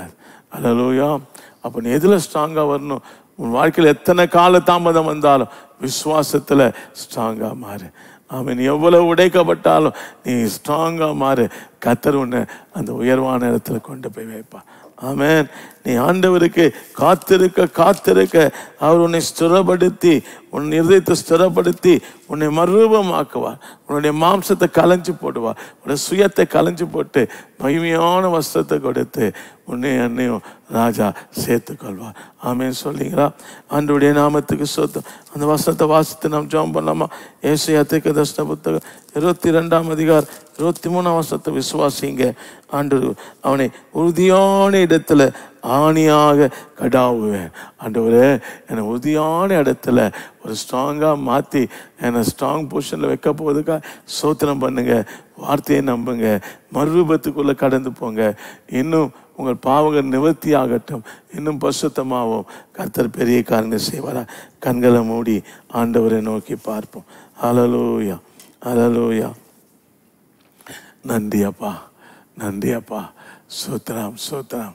அல்லலூயா அப்போ நீ எதில் ஸ்ட்ராங்காக வரணும் உன் வாழ்க்கையில் எத்தனை கால தாமதம் வந்தாலும் விசுவாசத்தில் ஸ்ட்ராங்காக மாறு ஆமென் நீ எவ்வளவு உடைக்கப்பட்டாலும் நீ ஸ்ட்ராங்காக மாறு கத்தர் உன்னை அந்த உயர்வான இடத்துல கொண்டு போய் வைப்பா ஆமென் நீ ஆண்டவருக்கு காத்திருக்க காத்திருக்க அவர் உன்னை ஸ்திரப்படுத்தி உன் இருதயத்தை ஸ்திரப்படுத்தி உன்னை மறுரூபமாக்குவார் உன்னுடைய மாம்சத்தை கலைஞ்சு போடுவார் உன்னுடைய சுயத்தை கலைஞ்சு போட்டு மகிமையான வஸ்திரத்தை கொடுத்து உன்னை என்னையும் ராஜா சேர்த்துக் கொள்வார் ஆமென் சொல்லிங்களா ஆண்டுடைய நாமத்துக்கு சொத்தம் அந்த வசனத்தை வாசித்து நாம் ஜெபம் பண்ணலாமா ஏசையா தீர்க்க தரிசன புத்தகம் இருபத்தி ரெண்டாம் அதிகார் இருபத்தி மூணாம் வசனத்தை விசுவாசிங்க ஆண்டு அவனை உறுதியான இடத்துல ஆணியாக கடாவுவேன் ஆண்டவரே என்னை உறுதியான இடத்துல ஒரு ஸ்ட்ராங்காக மாற்றி என்னை ஸ்ட்ராங் பொசிஷனில் வைக்க போவதுக்காக சோத்திரம் பண்ணுங்க வார்த்தையை நம்புங்க மறுரூபத்துக்குள்ளே கடந்து போங்க இன்னும் உங்கள் பாவங்கள் நிவர்த்தி ஆகட்டும் இன்னும் பசுத்தமாகவும் கர்த்தர் பெரிய காரியங்கள் செய்வாரா கண்களை மூடி ஆண்டவரை நோக்கி பார்ப்போம் அலலூயா அலலூயா நன்றி அப்பா நன்றி அப்பா சூத்திரம் சூத்திரம்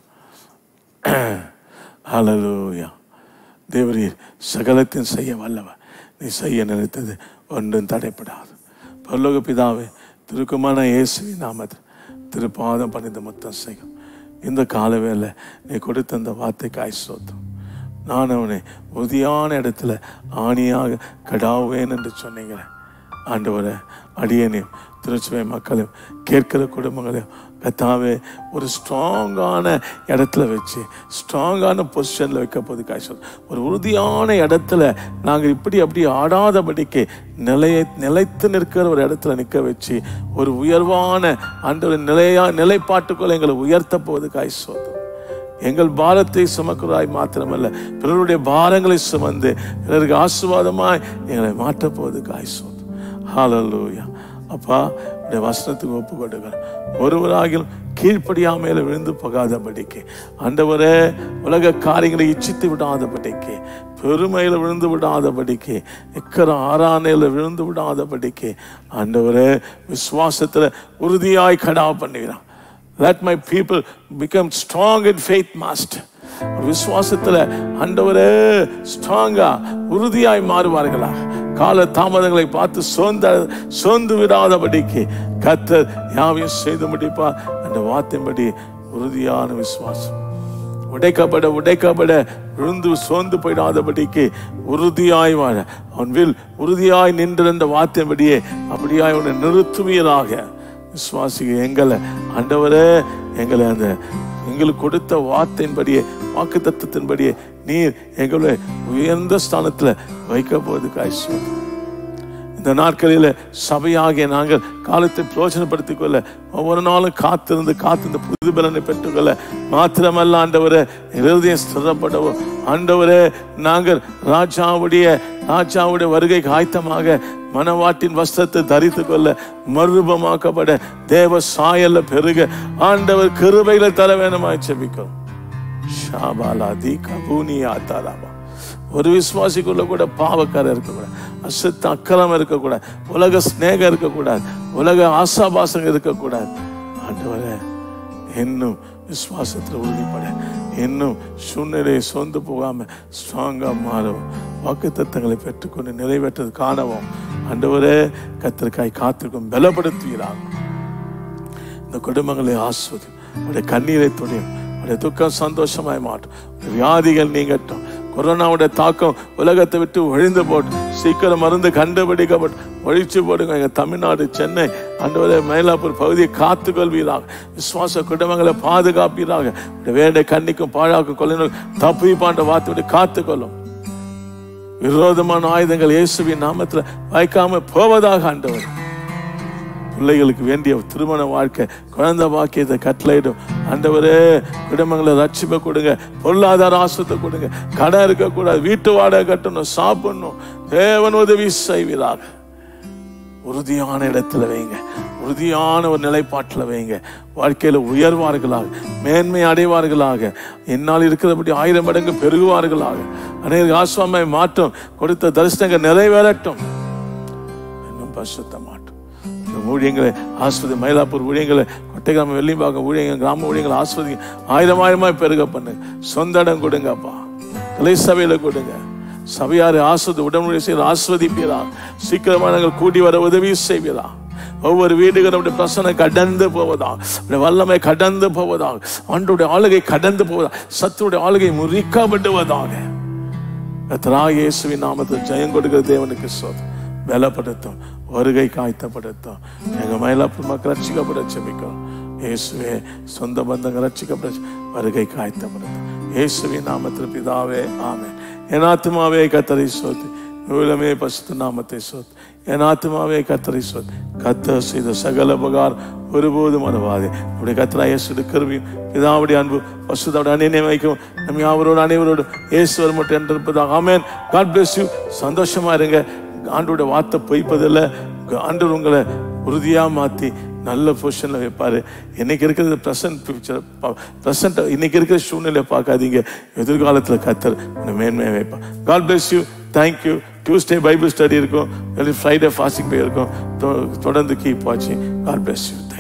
ஹalleluya தேவரீர் சகலத்தையும் செய்ய வல்லவர் நீ செய்ய நினைத்தது ஒன்றும் தடைப்படாது பரலோக பிதாவே திருக்குமான இயேசுவின் நாமத்தில் திருப்பாதம் பணிந்த மொத்தம் செய்யும் இந்த காலவேளை நீ கொடுத்த அந்த வார்த்தைக்காய் சோத்தம் நான் அவனை உறுதியான இடத்துல ஆணியாக கடாவேன் என்று சொன்னீங்களே ஆண்டவரை அடியனையும் திருச்சுவை மக்களையும் கேட்கிற குடும்பங்களையும் கத்தாவே ஒரு ஸ்ட்ராங்கான இடத்துல வச்சு ஸ்ட்ராங்கான பொசிஷனில் வைக்க போது காய்ச்சல் ஒரு உறுதியான இடத்துல நாங்கள் இப்படி அப்படி ஆடாதபடிக்கு நிலைய நிலைத்து நிற்கிற ஒரு இடத்துல நிற்க வச்சு ஒரு உயர்வான ஆண்டவர் நிலையா நிலைப்பாட்டுக்குள்ள எங்களை உயர்த்த போது காய் சோதம் எங்கள் பாரத்தை சுமக்குறாய் மாத்திரமல்ல பிறருடைய பாரங்களை சுமந்து பிறருக்கு ஆசீர்வாதமாய் எங்களை மாற்றப் போவது காய் சோதம் ஹalleluya அப்பா உடைய வசனத்துக்கு ஒப்பு கொடுக்கிறேன் ஒருவராகிலும் கீழ்ப்படியாமையில விழுந்து போகாதபடிக்கு ஆண்டவரே உலக காரியங்களை இச்சித்து விடாதபடிக்கு பெருமையில விழுந்து விடாதபடிக்கு எக்கர ஆறானையில விழுந்து விடாதபடிக்கு ஆண்டவரே விசுவாசத்துல உறுதியாய் கடா பண்ணுகிறான் let my people become strong in faith master ஒரு விசுவாசத்துல ஆண்டவரே ஸ்ட்ராங்கா உறுதியாய் மாறுவார்களா கால தாமதங்களை பார்த்து சோர்ந்த சோர்ந்து விடாதபடிக்கு கத்தர் யாவையும் செய்து முடிப்பா அந்த வார்த்தையின்படி உறுதியான விசுவாசம் உடைக்கப்பட உடைக்கப்பட விழுந்து சோர்ந்து போயிடாதபடிக்கு உறுதியாய் வாழ அவன் வில் உறுதியாய் நின்றிருந்த வார்த்தையின்படியே அப்படியாய் உன்னை நிறுத்துவீராக விசுவாசிக எங்களை ஆண்டவரே எங்களை அந்த எங்களுக்கு கொடுத்த வார்த்தையின்படியே வாக்கு தத்துவத்தின்படியே நீர் எங்களை உயர்ந்த ஸ்தானத்துல வைக்க போவது காய்ச்சி இந்த நாட்களில் சபையாகிய நாங்கள் காலத்தை பிரயோஜனப்படுத்திக் கொள்ள ஒவ்வொரு நாளும் காத்திருந்து காத்திருந்து புது பலனை பெற்றுக்கொள்ள மாத்திரமல்ல ஆண்டவரே இருதயம் ஸ்திரப்படவும் ஆண்டவரே நாங்கள் ராஜாவுடைய ராஜாவுடைய வருகைக்கு ஆயத்தமாக மனவாட்டின் வஸ்திரத்தை தரித்து கொள்ள மறுரூபமாக்கப்பட தேவ சாயல்ல பெருக ஆண்டவர் கிருபையில தர வேணுமாய் செபிக்கும் ஷாபாலா தி கபூனியா தாலாபா ஒரு விசுவாசிக்குள்ள கூட பாவக்காரர் இருக்கக்கூடாது அசுத்த அக்கலம் இருக்கக்கூடாது உலக ஸ்நேகம் இருக்கக்கூடாது உலக ஆசாபாசம் இருக்கக்கூடாது ஆண்டவரே இன்னும் விசுவாசத்தில் உறுதிப்பட இன்னும் சூழ்நிலையை சொந்து போகாம ஸ்ட்ராங்கா மாறவும் வாக்கு தத்தங்களை பெற்றுக்கொண்டு நிறைவேற்றது காணவும் ஆண்டவரே கத்திற்காய் காத்திருக்கும் பலப்படுத்துகிறார் இந்த குடும்பங்களை ஆஸ்வதி உடைய கண்ணீரை துணியும் உடைய துக்கம் சந்தோஷமாய் மாட்டும் உடைய வியாதிகள் நீங்கட்டும் கொரோனாவுடைய தாக்கம் உலகத்தை விட்டு ஒழிந்து போட்டு சீக்கிரம் மருந்து கண்டுபிடிக்கப்பட்டு ஒழிச்சு போடுங்க எங்க தமிழ்நாடு சென்னை அண்டவரே மயிலாப்பூர் பகுதியை காத்து கொள்வீராக விசுவாச குடும்பங்களை பாதுகாப்பீராக உடைய வேடை கண்ணிக்கும் பாழாக்கும் கொள்ளினும் தப்பிப்பாண்ட வார்த்தை காத்து கொள்ளும் விரோதமான ஆயுதங்கள் இயேசுவின் நாமத்துல வைக்காம போவதாக ஆண்டவர் பிள்ளைகளுக்கு வேண்டிய திருமண வாழ்க்கை குழந்தை பாக்கியத்தை கட்டளையிடும் ஆண்டவரே குடும்பங்களை ரட்சிப்பை கொடுங்க பொருளாதார ஆசத்தை கொடுங்க கடன் இருக்கக்கூடாது வீட்டு வாடகை கட்டணும் சாப்பிடணும் தேவன் உதவி செய்வீராக உறுதியான இடத்துல வைங்க உறுதியான ஒரு நிலைப்பாட்டில் வைங்க வாழ்க்கையில உயர்வார்களாக மேன்மை அடைவார்களாக என்னால் இருக்கிறபடி ஆயிரம் மடங்கு பெருகுவார்களாக அநேக ஆசுவாமை மாற்றம் கொடுத்த தரிசனங்கள் நிறைவேறட்டும் இன்னும் பரிசுத்த மாட்டோம் இந்த ஊழியங்களை ஆஸ்பத்திரி மயிலாப்பூர் ஊழியங்களை பட்டைக்கிராம வெள்ளிம்பாக்கம் ஊழியங்க கிராம ஊழியங்கள் ஆஸ்வதி ஆயிரம் ஆயிரமாய் பெருக பண்ணு சொந்த இடம் கொடுங்கப்பா கலை சபையில கொடுங்க சபையாரை ஆஸ்வதி உடம்புடைய செய்து ஆஸ்வதிப்பீரா சீக்கிரமா நாங்கள் கூடி வர உதவி செய்வீரா ஒவ்வொரு வீடுகளும் அப்படி பிரசனை கடந்து போவதா அப்படி வல்லமை கடந்து போவதா ஆண்டுடைய ஆளுகை கடந்து போவதா சத்துடைய ஆளுகை முறிக்கப்படுவதாக கர்த்தராகிய இயேசுவின் நாமத்தில் ஜெயம் கொடுக்கிற தேவனுக்கு சோதம் பலப்படுத்தும் வருகை காய்த்தப்படுத்தும் எங்க மயிலாப்பூர் மக்கள் ரட்சிக்கப்பட செபிக்கிறோம் இயேசுவே சொந்த பந்தங்கள் ரட்சிக்கப்பட வருகை காய்த்தப்படுத்தும் இயேசுவின் நாமத்தில் பிதாவே ஆமென் என் ஆத்துமாவே கத்தரை சோத்து உலமே பசுத்த நாமத்தை சோத் என் ஆத்துமாவே கத்தரை சோத் கத்தர் செய்த சகல உபகார் ஒருபோதும் மறவாதே நம்முடைய கத்தரா இயேசு கருவியும் பிதாவுடைய அன்பு பசுதாவுடைய அணியை வைக்கும் நம் யாவரோடு அனைவரோடு இயேசுவர் மட்டும் என்றிருப்பதாக ஆமென் காட் பிளஸ் யூ சந்தோஷமா இருங்க ஆண்டோட வார்த்தை பொய்ப்பதில்லை ஆண்டவர் உங்களை உறுதியா மாத்தி நல்ல பொசிஷன்ல வைப்பாரு இன்னைக்கு இருக்கிறது ப்ரெசன்ட் ஃபியூச்சர் ப்ரெசன்ட் இன்னைக்கு இருக்கிற சூழ்நிலை பார்க்காதீங்க எதிர்காலத்துல கத்தர் உன்னை மேன்மையை வைப்பான் God bless you thank you Tuesday Bible study இருக்கும் ஃப்ரைடே ஃபாஸ்டிங் போய் இருக்கும் தொ- தொடர்ந்து கீப் வாட்சிங் காட் பிளஸ் யூ